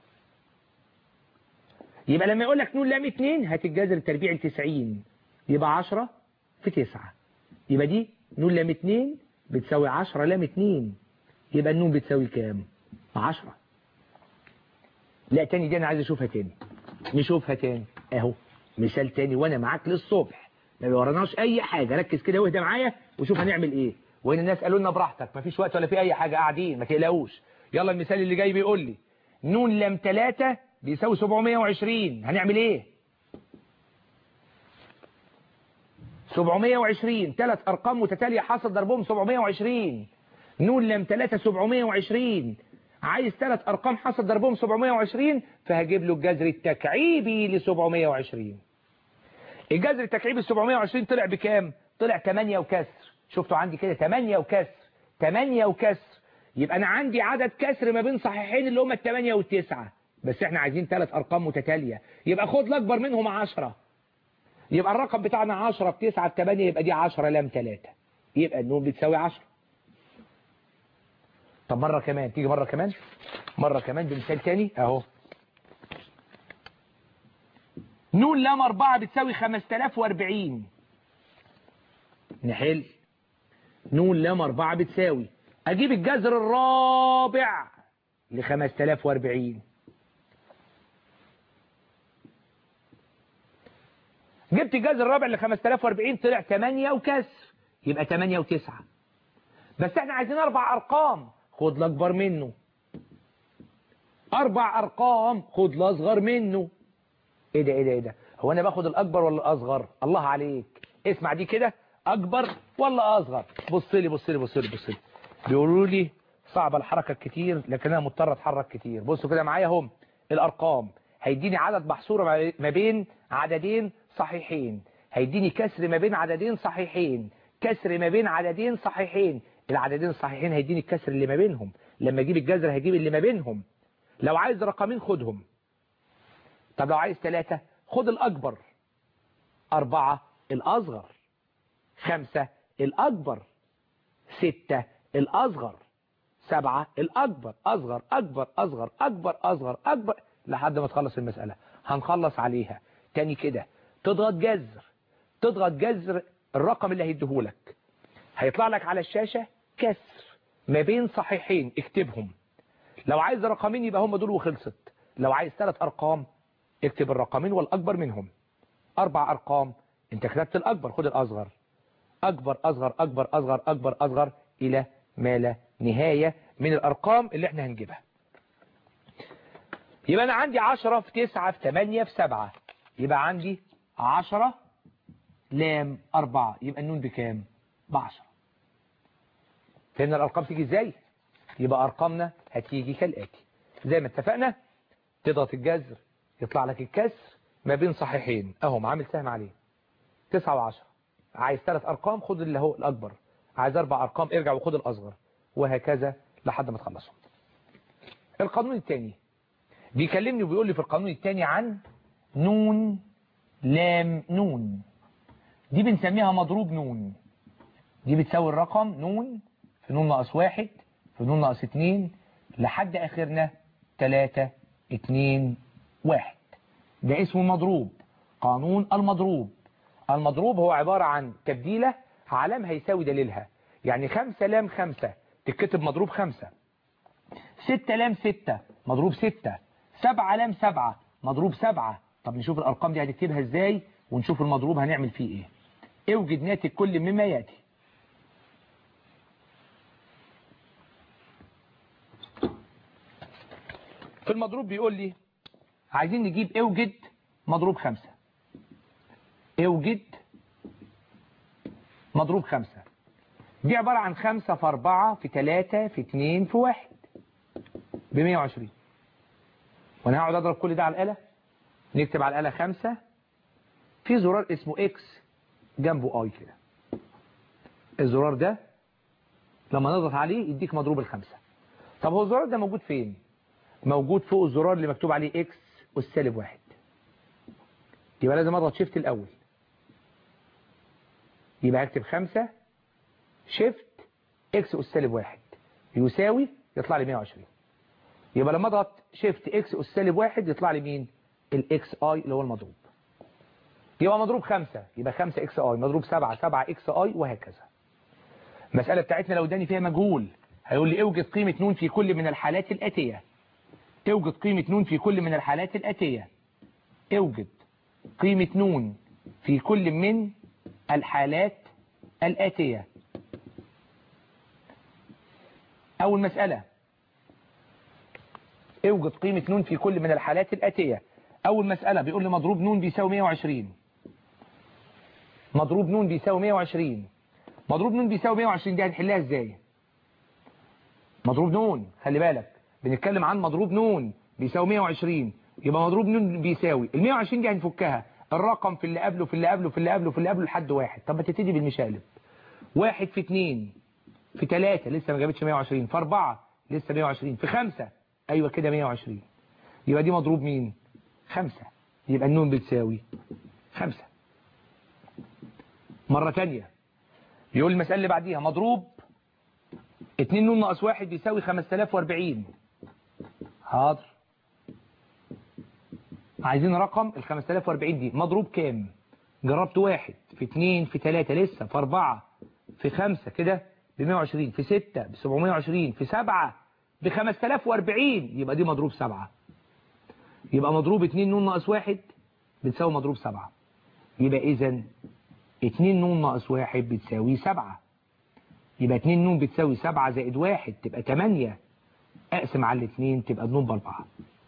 يبقى لما يقول لك نون لام 2 هات الجذر التربيعي 90 يبقى 10 في 9 يبقى دي نون لام 2 بتساوي 10 لام 2 يبقى النون بتساوي كام 10 لا تاني دي انا عايز اشوفها تاني نشوفها تاني اهو مثال تاني وانا معاك للصبح ما بيوراناش اي حاجة ركز كده واهدى معايا وشوف هنعمل ايه وهنا الناس قالوا لنا براحتك مفيش وقت ولا في اي حاجة قاعدين ما تقلقوش يلا المثال اللي جاي بيقول لي نون لام 3 بيساوي 720 هنعمل ايه 720 ثلاث ارقام متتالية حاصل ضربهم 720 نون لام 3 720 عايز ثلاث ارقام حاصل ضربهم 720 فهجيب له الجذر التكعيبي ل 720 الجذر التكعيبي ل 720 طلع بكام طلع 8 وكسر شفتوا عندي كده 8 وكسر 8 وكسر يبقى انا عندي عدد كسر ما بين صحيحين اللي هم الثمانية والتسعة بس احنا عايزين ثلاث ارقام متتالية يبقى خد الاكبر منهم 10 يبقى الرقم بتاعنا 10 في 9 في 8 يبقى دي 10 لام 3 يبقى النون بتساوي 10 طب مرة كمان تيجي مرة كمان مرة كمان بمثال تاني اهو نون لام 4 بتساوي 5040 نحل نون لام 4 بتساوي اجيب الجذر الرابع ل 5040 جبت الجذر الرابع ل 5040 طلع 8 وكسر يبقى 8 و9 بس احنا عايزين اربع ارقام خد الاكبر منه اربع ارقام خد الاصغر منه ايه ده ايه ده ايه ده هو انا باخد الاكبر ولا الاصغر الله عليك اسمع دي كده اكبر ولا اصغر بص لي بص لي بص لي بص لي بيقولوا لي صعبه الحركه كتير لكن انا مضطر اتحرك كتير بصوا كده معايا هم الارقام هيديني عدد محصوره ما بين عددين صحيحين هيديني كسر ما بين عددين صحيحين كسر ما بين عددين صحيحين العددين الصحيحين هيديني الكسر اللي ما بينهم لما اجيب الجذر هجيب اللي ما بينهم لو عايز رقمين خدهم طب لو عايز ثلاثة خد الأكبر أربعة الأصغر خمسة الأكبر ستة الأصغر سبعة الأكبر أصغر أكبر أصغر أكبر أصغر أكبر لحد ما تخلص المسألة هنخلص عليها تاني كده تضغط جذر تضغط جذر الرقم اللي هيديهولك هيطلع لك على الشاشة كسر ما بين صحيحين اكتبهم لو عايز رقمين يبقى هم دول وخلصت لو عايز ثلاث أرقام اكتب الرقمين والأكبر منهم أربع أرقام انت كتبت الأكبر خد الأصغر أكبر أصغر أكبر أصغر أكبر أصغر إلى ما لا نهاية من الأرقام اللي احنا هنجيبها يبقى أنا عندي عشرة في تسعة في تمانية في سبعة يبقى عندي عشرة لام أربعة يبقى النون بكام بعشرة فهمنا الأرقام تيجي ازاي يبقى أرقامنا هتيجي كالآتي زي ما اتفقنا تضغط الجذر يطلع لك الكسر ما بين صحيحين اهو عامل سهم عليه تسعة وعشرة عايز ثلاث أرقام خد اللي هو الأكبر عايز أربع أرقام ارجع وخد الأصغر وهكذا لحد ما تخلصهم القانون الثاني بيكلمني وبيقول لي في القانون الثاني عن نون لام نون دي بنسميها مضروب نون دي بتساوي الرقم نون في نون ناقص واحد في نون ناقص اتنين لحد آخرنا تلاتة اتنين واحد ده اسمه مضروب قانون المضروب المضروب هو عبارة عن تبديلة علامها يساوي دليلها يعني خمسة لام خمسة تتكتب مضروب خمسة ستة لام ستة مضروب ستة سبعة لام سبعة مضروب سبعة طب نشوف الأرقام دي هنكتبها ازاي ونشوف المضروب هنعمل فيه ايه اوجد ناتج كل مما ياتي في المضروب بيقول لي عايزين نجيب اوجد مضروب خمسة اوجد مضروب 5 دي عبارة عن 5 في 4 في 3 في 2 في 1 ب 120 وانا هقعد اضرب كل ده على الآلة نكتب على الآلة 5 في زرار اسمه اكس جنبه اي كده الزرار ده لما نضغط عليه يديك مضروب الخمسة طب هو الزرار ده موجود فين موجود فوق الزرار اللي مكتوب عليه اكس والسالب واحد يبقى لازم اضغط شيفت الاول يبقى اكتب خمسة شيفت اكس والسالب واحد يساوي يطلع لي 120 يبقى لما اضغط شيفت اكس والسالب واحد يطلع لي مين الاكس اي اللي هو المضروب يبقى مضروب خمسة يبقى خمسة اكس اي مضروب سبعة سبعة اكس اي وهكذا المسألة بتاعتنا لو اداني فيها مجهول هيقول لي اوجد قيمة نون في كل من الحالات الآتية اوجد قيمة نون في كل من الحالات الآتية اوجد قيمة نون في كل من الحالات الآتية أول مسألة اوجد قيمة نون في كل من الحالات الآتية أول مسألة بيقول لي مضروب نون بيساوي 120 مضروب نون بيساوي 120 مضروب نون بيساوي 120 دي هنحلها ازاي مضروب نون خلي بالك بنتكلم عن مضروب نون بيساوي 120 يبقى مضروب نون بيساوي ال 120 دي هنفكها الرقم في اللي قبله في اللي قبله في اللي قبله في اللي قبله لحد واحد طب ما تبتدي بالمشالب واحد في اتنين في تلاتة لسه ما جابتش 120 في أربعة لسه 120 في خمسة أيوة كده 120 يبقى دي مضروب مين خمسة يبقى النون بتساوي خمسة مرة تانية يقول المسألة اللي بعديها مضروب 2 نون ناقص 1 بيساوي 5040 حاضر عايزين رقم ال 5040 دي مضروب كام جربت واحد في 2 في 3 لسه في 4 في 5 كده ب 120 في 6 ب 720 في 7 ب 5040 يبقى دي مضروب 7 يبقى مضروب 2 نون ناقص 1 بتساوي مضروب 7 يبقى اذا 2 نون ناقص 1 بتساوي 7 يبقى 2 نون بتساوي 7 زائد 1 تبقى 8 اقسم على الاثنين تبقى النون باربعة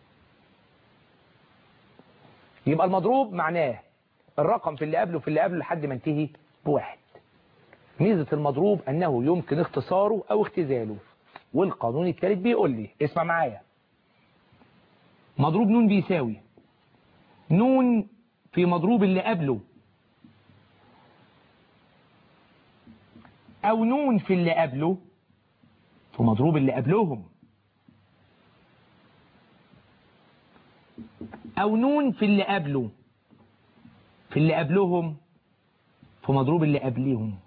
يبقى المضروب معناه الرقم في اللي قبله في اللي قبله لحد ما انتهي بواحد ميزة المضروب انه يمكن اختصاره او اختزاله والقانون الثالث بيقول لي اسمع معايا مضروب نون بيساوي نون في مضروب اللي قبله او نون في اللي قبله في مضروب اللي قبلهم او نون في اللي قبله في اللي قبلهم في مضروب اللي قبليهم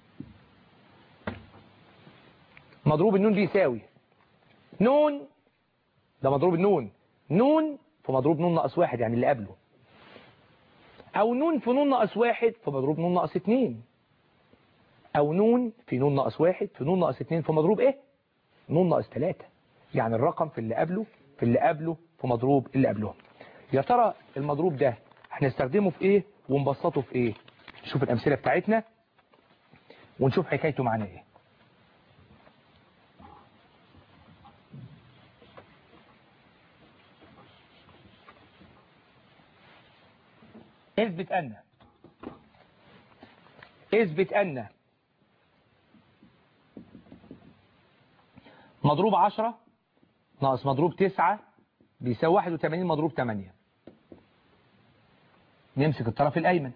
مضروب النون بيساوي نون ده مضروب النون نون في مضروب نون ناقص واحد يعني اللي قبله او نون في نون ناقص واحد في مضروب نون ناقص اتنين او نون في نون ناقص واحد في نون ناقص اتنين في مضروب ايه نون ناقص تلاتة يعني الرقم في اللي قبله في اللي قبله في مضروب اللي قبلهم يا ترى المضروب ده هنستخدمه في ايه ونبسطه في ايه نشوف الامثله بتاعتنا ونشوف حكايته معانا ايه اثبت ان اثبت ان مضروب 10 ناقص مضروب 9 بيساوي 81 مضروب 8 نمسك الطرف الأيمن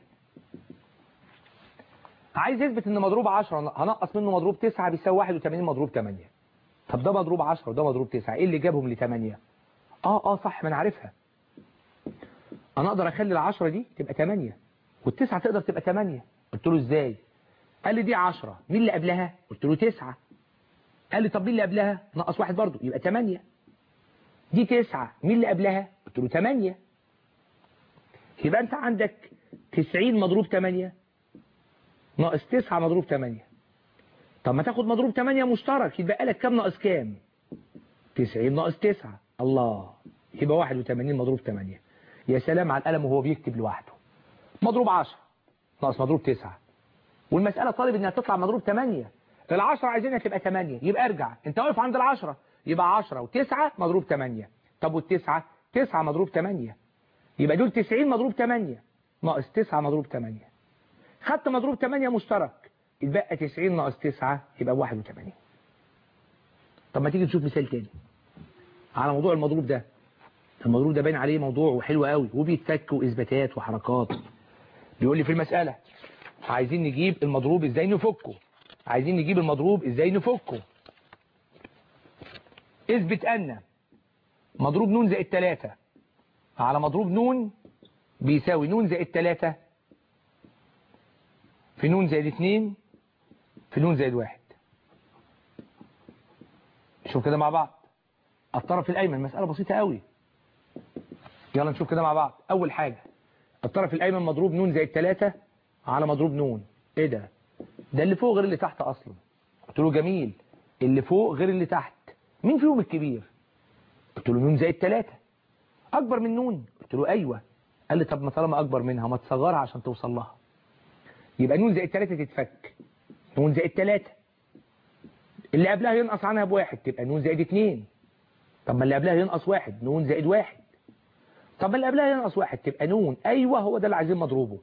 عايز يثبت ان مضروب 10 هنقص منه مضروب 9 بيساوي 81 مضروب 8 طب ده مضروب 10 وده مضروب 9 ايه اللي جابهم ل 8 اه اه صح ما انا عارفها انا اقدر اخلي ال10 دي تبقى 8 والتسعة تقدر تبقى 8 قلت له ازاي قال لي دي 10 مين اللي قبلها قلت له 9 قال لي طب مين اللي قبلها نقص واحد برضو يبقى 8 دي 9 مين اللي قبلها قلت له 8 يبقى انت عندك 90 مضروب 8 ناقص 9 مضروب 8 طب ما تاخد مضروب 8 مشترك يبقى لك كام ناقص كام 90 ناقص 9 الله يبقى 81 مضروب 8 يا سلام على القلم وهو بيكتب لوحده مضروب 10 ناقص مضروب 9 والمسألة طالب انها تطلع مضروب 8 العشرة عايزينها تبقى 8 يبقى ارجع انت واقف عند العشرة يبقى 10 و9 مضروب 8 طب والتسعة 9 مضروب 8 يبقى دول 90 مضروب 8 ناقص 9 مضروب 8 خدت مضروب 8 مشترك يتبقى 90 ناقص 9 يبقى 81 طب ما تيجي نشوف مثال تاني على موضوع المضروب ده المضروب ده باين عليه موضوع حلو قوي وبيتفك واثباتات وحركات بيقول لي في المسألة عايزين نجيب المضروب ازاي نفكه عايزين نجيب المضروب ازاي نفكه اثبت ان مضروب نون زائد 3 على مضروب نون بيساوي نون زائد 3 في نون زائد 2 في نون زائد 1 شوف كده مع بعض الطرف الايمن مسألة بسيطة قوي يلا نشوف كده مع بعض اول حاجة الطرف الايمن مضروب نون زائد 3 على مضروب نون ايه ده ده اللي فوق غير اللي تحت اصلا قلت له جميل اللي فوق غير اللي تحت مين فيهم الكبير قلت له نون زائد 3 اكبر من نون قلت له ايوه قال لي طب ما طالما اكبر منها ما تصغرها عشان توصل لها يبقى نون زائد 3 تتفك نون زائد 3 اللي قبلها ينقص عنها بواحد تبقى نون زائد 2 طب ما اللي قبلها ينقص واحد نون زائد واحد طب ما اللي قبلها ينقص واحد تبقى نون ايوه هو ده اللي عايزين مضروبه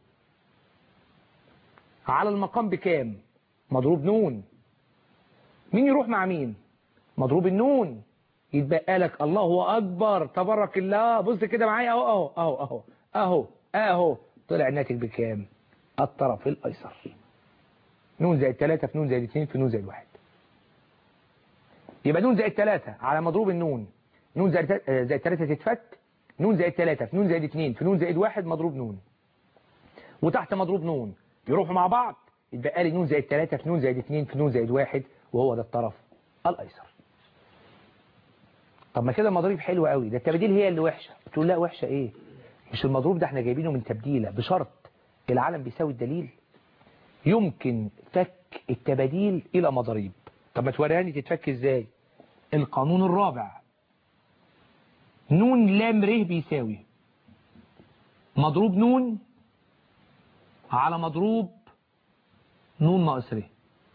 على المقام بكام مضروب نون مين يروح مع مين مضروب النون يتبقى لك الله اكبر تبارك الله بص كده معايا اهو اهو اهو اهو اهو اهو طلع الناتج بكام الطرف الايسر نون زائد 3 في نون زائد 2 في نون زائد 1 يبقى نون زائد 3 على مضروب النون نون زائد زائد 3 تتفك نون زائد 3 في نون زائد 2 في نون زائد 1 مضروب نون وتحت مضروب نون يروحوا مع بعض يتبقى لي نون زائد 3 في نون زائد 2 في نون زائد 1 وهو ده الطرف الايسر طب ما كده المضاريب حلوه قوي ده التبديل هي اللي وحشه تقول لا وحشه ايه مش المضروب ده احنا جايبينه من تبديله بشرط العلم بيساوي الدليل يمكن فك التباديل الى مضاريب طب ما توريهاني تتفك ازاي القانون الرابع نون لام ر بيساوي مضروب نون على مضروب نون ناقص ر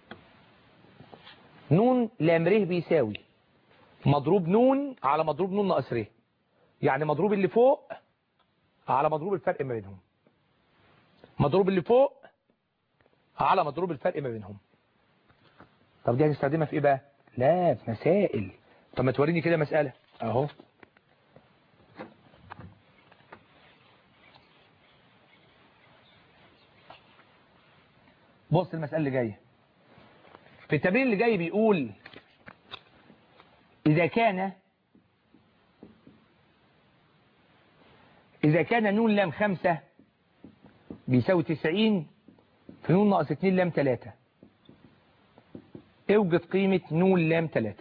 نون لام ر بيساوي مضروب نون على مضروب نون ناقص ر يعني مضروب اللي فوق على مضروب الفرق ما بينهم مضروب اللي فوق على مضروب الفرق ما بينهم طب دي هنستخدمها في ايه بقى لا في مسائل طب ما توريني كده مسألة اهو بص المسألة اللي جاية في التمرين اللي جاي بيقول إذا كان إذا كان نون لام خمسة بيساوي تسعين في نون ناقص اتنين لام تلاتة اوجد قيمة نون لام تلاتة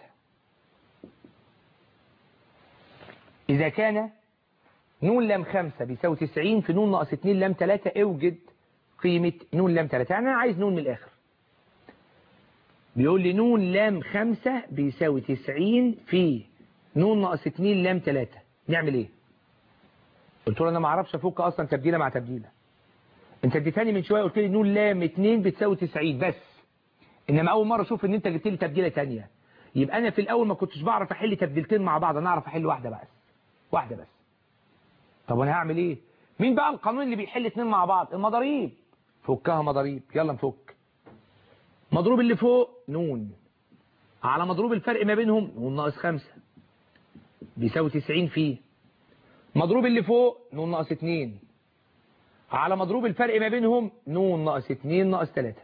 إذا كان نون لام خمسة بيساوي تسعين في نون ناقص اتنين لام تلاتة اوجد قيمة نون لام تلاتة يعني أنا عايز نون من الآخر بيقول لي نون لام خمسة بيساوي تسعين في نون ناقص اتنين لام تلاتة نعمل ايه قلت له انا ما اعرفش افك اصلا تبديله مع تبديله انت اديتني من شويه قلت لي نون لام 2 بتساوي 90 بس انما اول مره اشوف ان انت جبت لي تبديله ثانيه يبقى انا في الاول ما كنتش بعرف احل تبديلتين مع بعض انا اعرف احل واحده بس واحده بس طب انا هعمل ايه مين بقى القانون اللي بيحل اتنين مع بعض المضاريب فكها مضاريب يلا نفك مضروب اللي فوق نون على مضروب الفرق ما بينهم نون ناقص خمسة بيساوي 90 فيه مضروب اللي فوق نون ناقص 2 على مضروب الفرق ما بينهم نون ناقص 2 ناقص 3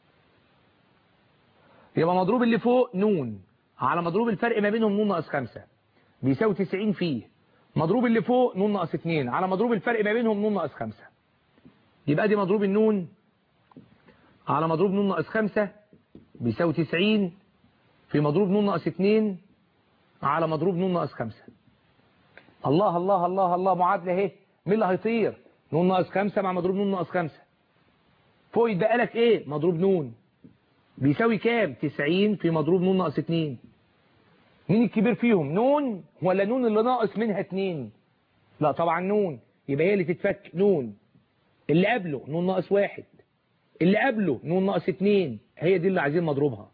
يبقى مضروب اللي فوق نون على مضروب الفرق ما بينهم نون ناقص 5 بيساوي 90 فيه مضروب اللي فوق نون ناقص 2 على مضروب الفرق ما بينهم نون ناقص 5 يبقى دي مضروب النون على مضروب نون ناقص 5 بيساوي 90 في مضروب نون ناقص 2 على مضروب نون ناقص 5 الله الله الله الله معادلة اهي مين اللي هيطير نون ناقص 5 مع مضروب نون ناقص 5 فوق يتبقى لك ايه مضروب نون بيساوي كام 90 في مضروب نون ناقص 2 مين الكبير فيهم نون ولا نون اللي ناقص منها 2 لا طبعا نون يبقى هي اللي تتفك نون اللي قبله نون ناقص 1 اللي قبله نون ناقص 2 هي دي اللي عايزين مضروبها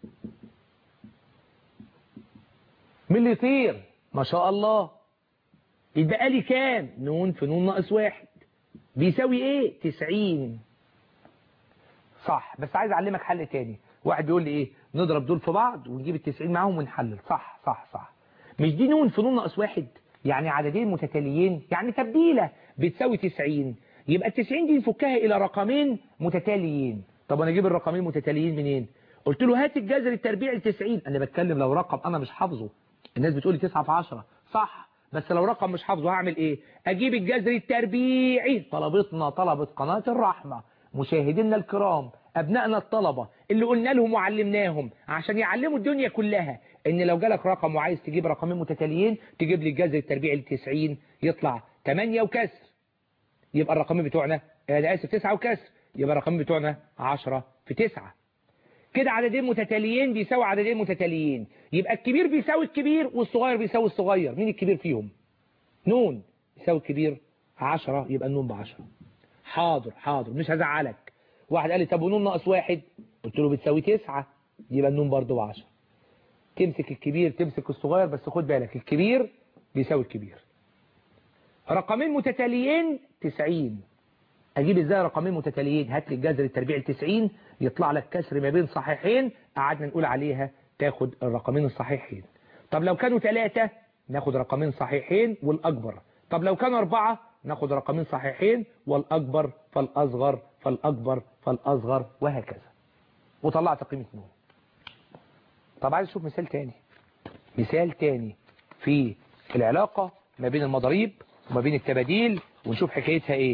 مين اللي يطير ما شاء الله يتبقى لي كام نون في نون ناقص واحد بيساوي ايه 90 صح بس عايز اعلمك حل تاني واحد بيقول لي ايه نضرب دول في بعض ونجيب التسعين معاهم ونحلل صح صح صح مش دي نون في نون ناقص واحد يعني عددين متتاليين يعني تبديلة بتساوي 90 يبقى ال 90 دي نفكها الى رقمين متتاليين طب انا اجيب الرقمين متتاليين منين قلت له هات الجذر التربيعي ل 90 انا بتكلم لو رقم انا مش حافظه الناس بتقول لي 9 في 10 صح بس لو رقم مش حافظه هعمل ايه اجيب الجذر التربيعي طلبتنا طلبة قناة الرحمة مشاهدينا الكرام ابنائنا الطلبة اللي قلنا لهم وعلمناهم عشان يعلموا الدنيا كلها ان لو جالك رقم وعايز تجيب رقمين متتاليين تجيب لي الجذر التربيعي ل 90 يطلع 8 وكسر يبقى الرقمين بتوعنا انا اسف 9 وكسر يبقى الرقمين بتوعنا 10 في 9 كده عددين متتاليين بيساوي عددين متتاليين يبقى الكبير بيساوي الكبير والصغير بيساوي الصغير مين الكبير فيهم نون يساوي الكبير 10 يبقى النون ب 10 حاضر حاضر مش هزعلك واحد قال لي طب ونون ناقص واحد قلت له بتساوي 9 يبقى النون برضه ب 10 تمسك الكبير تمسك الصغير بس خد بالك الكبير بيساوي الكبير رقمين متتاليين 90 اجيب ازاي رقمين متتاليين هات لي الجذر التربيعي 90 يطلع لك كسر ما بين صحيحين قعدنا نقول عليها تاخد الرقمين الصحيحين طب لو كانوا ثلاثة ناخد رقمين صحيحين والاكبر طب لو كانوا اربعة ناخد رقمين صحيحين والاكبر فالاصغر فالاكبر فالاصغر وهكذا وطلعت قيمة نون طب عايز اشوف مثال تاني مثال تاني في العلاقة ما بين المضاريب وما بين التباديل ونشوف حكايتها ايه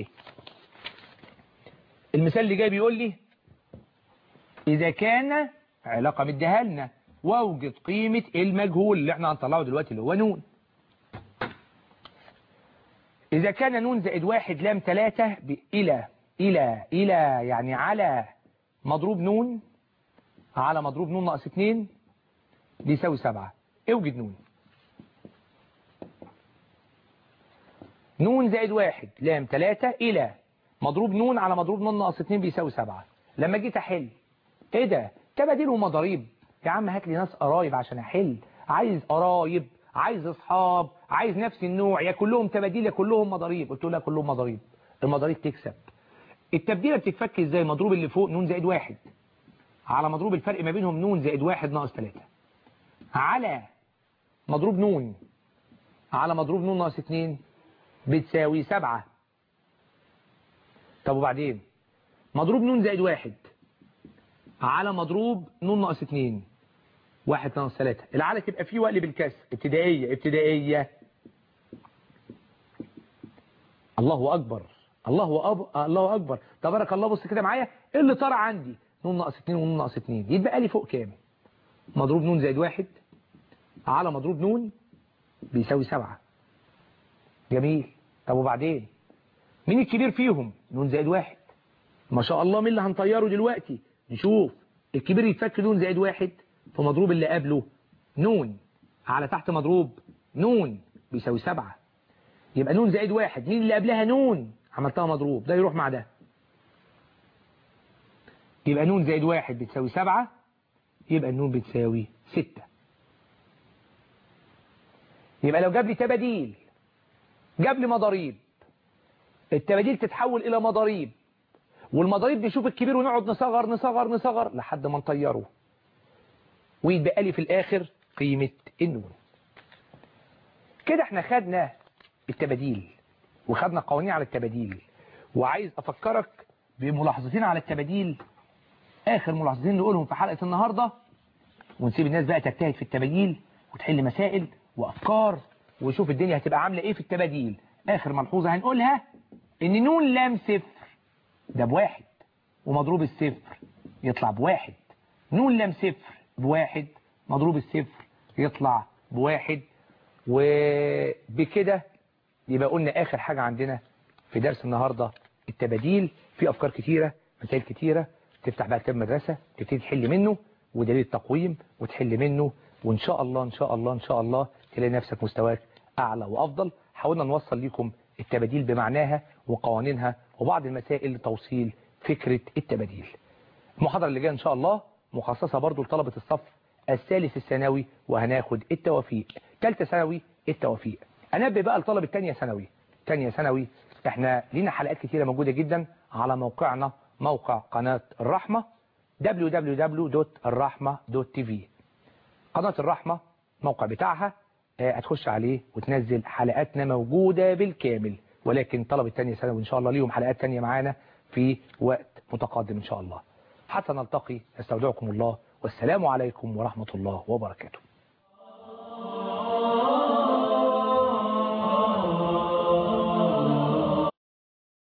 المثال اللي جاي بيقول لي إذا كان علاقة مديها لنا واوجد قيمة المجهول اللي احنا هنطلعه دلوقتي اللي هو نون إذا كان نون زائد واحد لام ثلاثة إلى إلى إلى يعني على مضروب نون على مضروب نون ناقص اتنين بيساوي سبعة اوجد نون نون زائد واحد لام ثلاثة إلى مضروب نون على مضروب نون ناقص 2 بيساوي 7 لما جيت احل ايه ده تباديل ومضاريب يا عم هات لي ناس قرايب عشان احل عايز قرايب عايز اصحاب عايز نفس النوع يا كلهم تباديل يا كلهم مضاريب قلت له لا كلهم مضاريب المضاريب تكسب التبديله بتتفك ازاي مضروب اللي فوق نون زائد واحد على مضروب الفرق ما بينهم نون زائد واحد ناقص 3 على مضروب نون على مضروب نون ناقص 2 بتساوي 7 طب وبعدين مضروب نون زائد واحد على مضروب نون ناقص اتنين واحد ناقص ثلاثة العالة تبقى فيه وقلب الكسر ابتدائية ابتدائية الله أكبر الله أب... الله أكبر تبارك الله بص كده معايا ايه اللي طرى عندي نون ناقص اتنين ونون ناقص اتنين يتبقى لي فوق كام مضروب نون زائد واحد على مضروب نون بيساوي سبعة جميل طب وبعدين مين الكبير فيهم نون زائد واحد ما شاء الله مين اللي هنطيره دلوقتي نشوف الكبير يتفك نون زائد واحد في مضروب اللي قبله نون على تحت مضروب نون بيساوي سبعة يبقى نون زائد واحد مين اللي قبلها نون عملتها مضروب ده يروح مع ده يبقى نون زائد واحد بتساوي سبعة يبقى النون بتساوي ستة يبقى لو جاب لي تباديل جاب لي مضاريب التباديل تتحول إلى مضاريب والمضاريب نشوف الكبير ونقعد نصغر نصغر نصغر لحد ما نطيره ويتبقى لي في الآخر قيمة النون كده احنا خدنا التباديل وخدنا قوانين على التباديل وعايز أفكرك بملاحظتين على التباديل آخر ملاحظتين نقولهم في حلقة النهاردة ونسيب الناس بقى تجتهد في التباديل وتحل مسائل وأفكار وشوف الدنيا هتبقى عاملة إيه في التباديل آخر ملحوظة هنقولها إن نون لام صفر ده بواحد ومضروب الصفر يطلع بواحد نون لام صفر بواحد مضروب الصفر يطلع بواحد وبكده يبقى قلنا آخر حاجة عندنا في درس النهاردة التباديل في أفكار كتيرة مسائل كتيرة تفتح بقى كتاب مدرسة تبتدي تحل منه ودليل التقويم وتحل منه وإن شاء الله إن شاء الله إن شاء الله تلاقي نفسك مستواك أعلى وأفضل حاولنا نوصل لكم التباديل بمعناها وقوانينها وبعض المسائل لتوصيل فكرة التباديل المحاضرة اللي جايه إن شاء الله مخصصة برضو لطلبة الصف الثالث الثانوي وهناخد التوافيق ثالثه ثانوي التوافيق انبه بقى لطلبة تانية ثانوي تانية ثانوي احنا لينا حلقات كتيرة موجودة جدا على موقعنا موقع قناة الرحمة www.الرحمة.tv قناة الرحمة موقع بتاعها آه، هتخش عليه وتنزل حلقاتنا موجودة بالكامل ولكن طلبة تانية سنة وإن شاء الله ليهم حلقات تانية معانا في وقت متقدم إن شاء الله حتى نلتقي استودعكم الله والسلام عليكم ورحمة الله وبركاته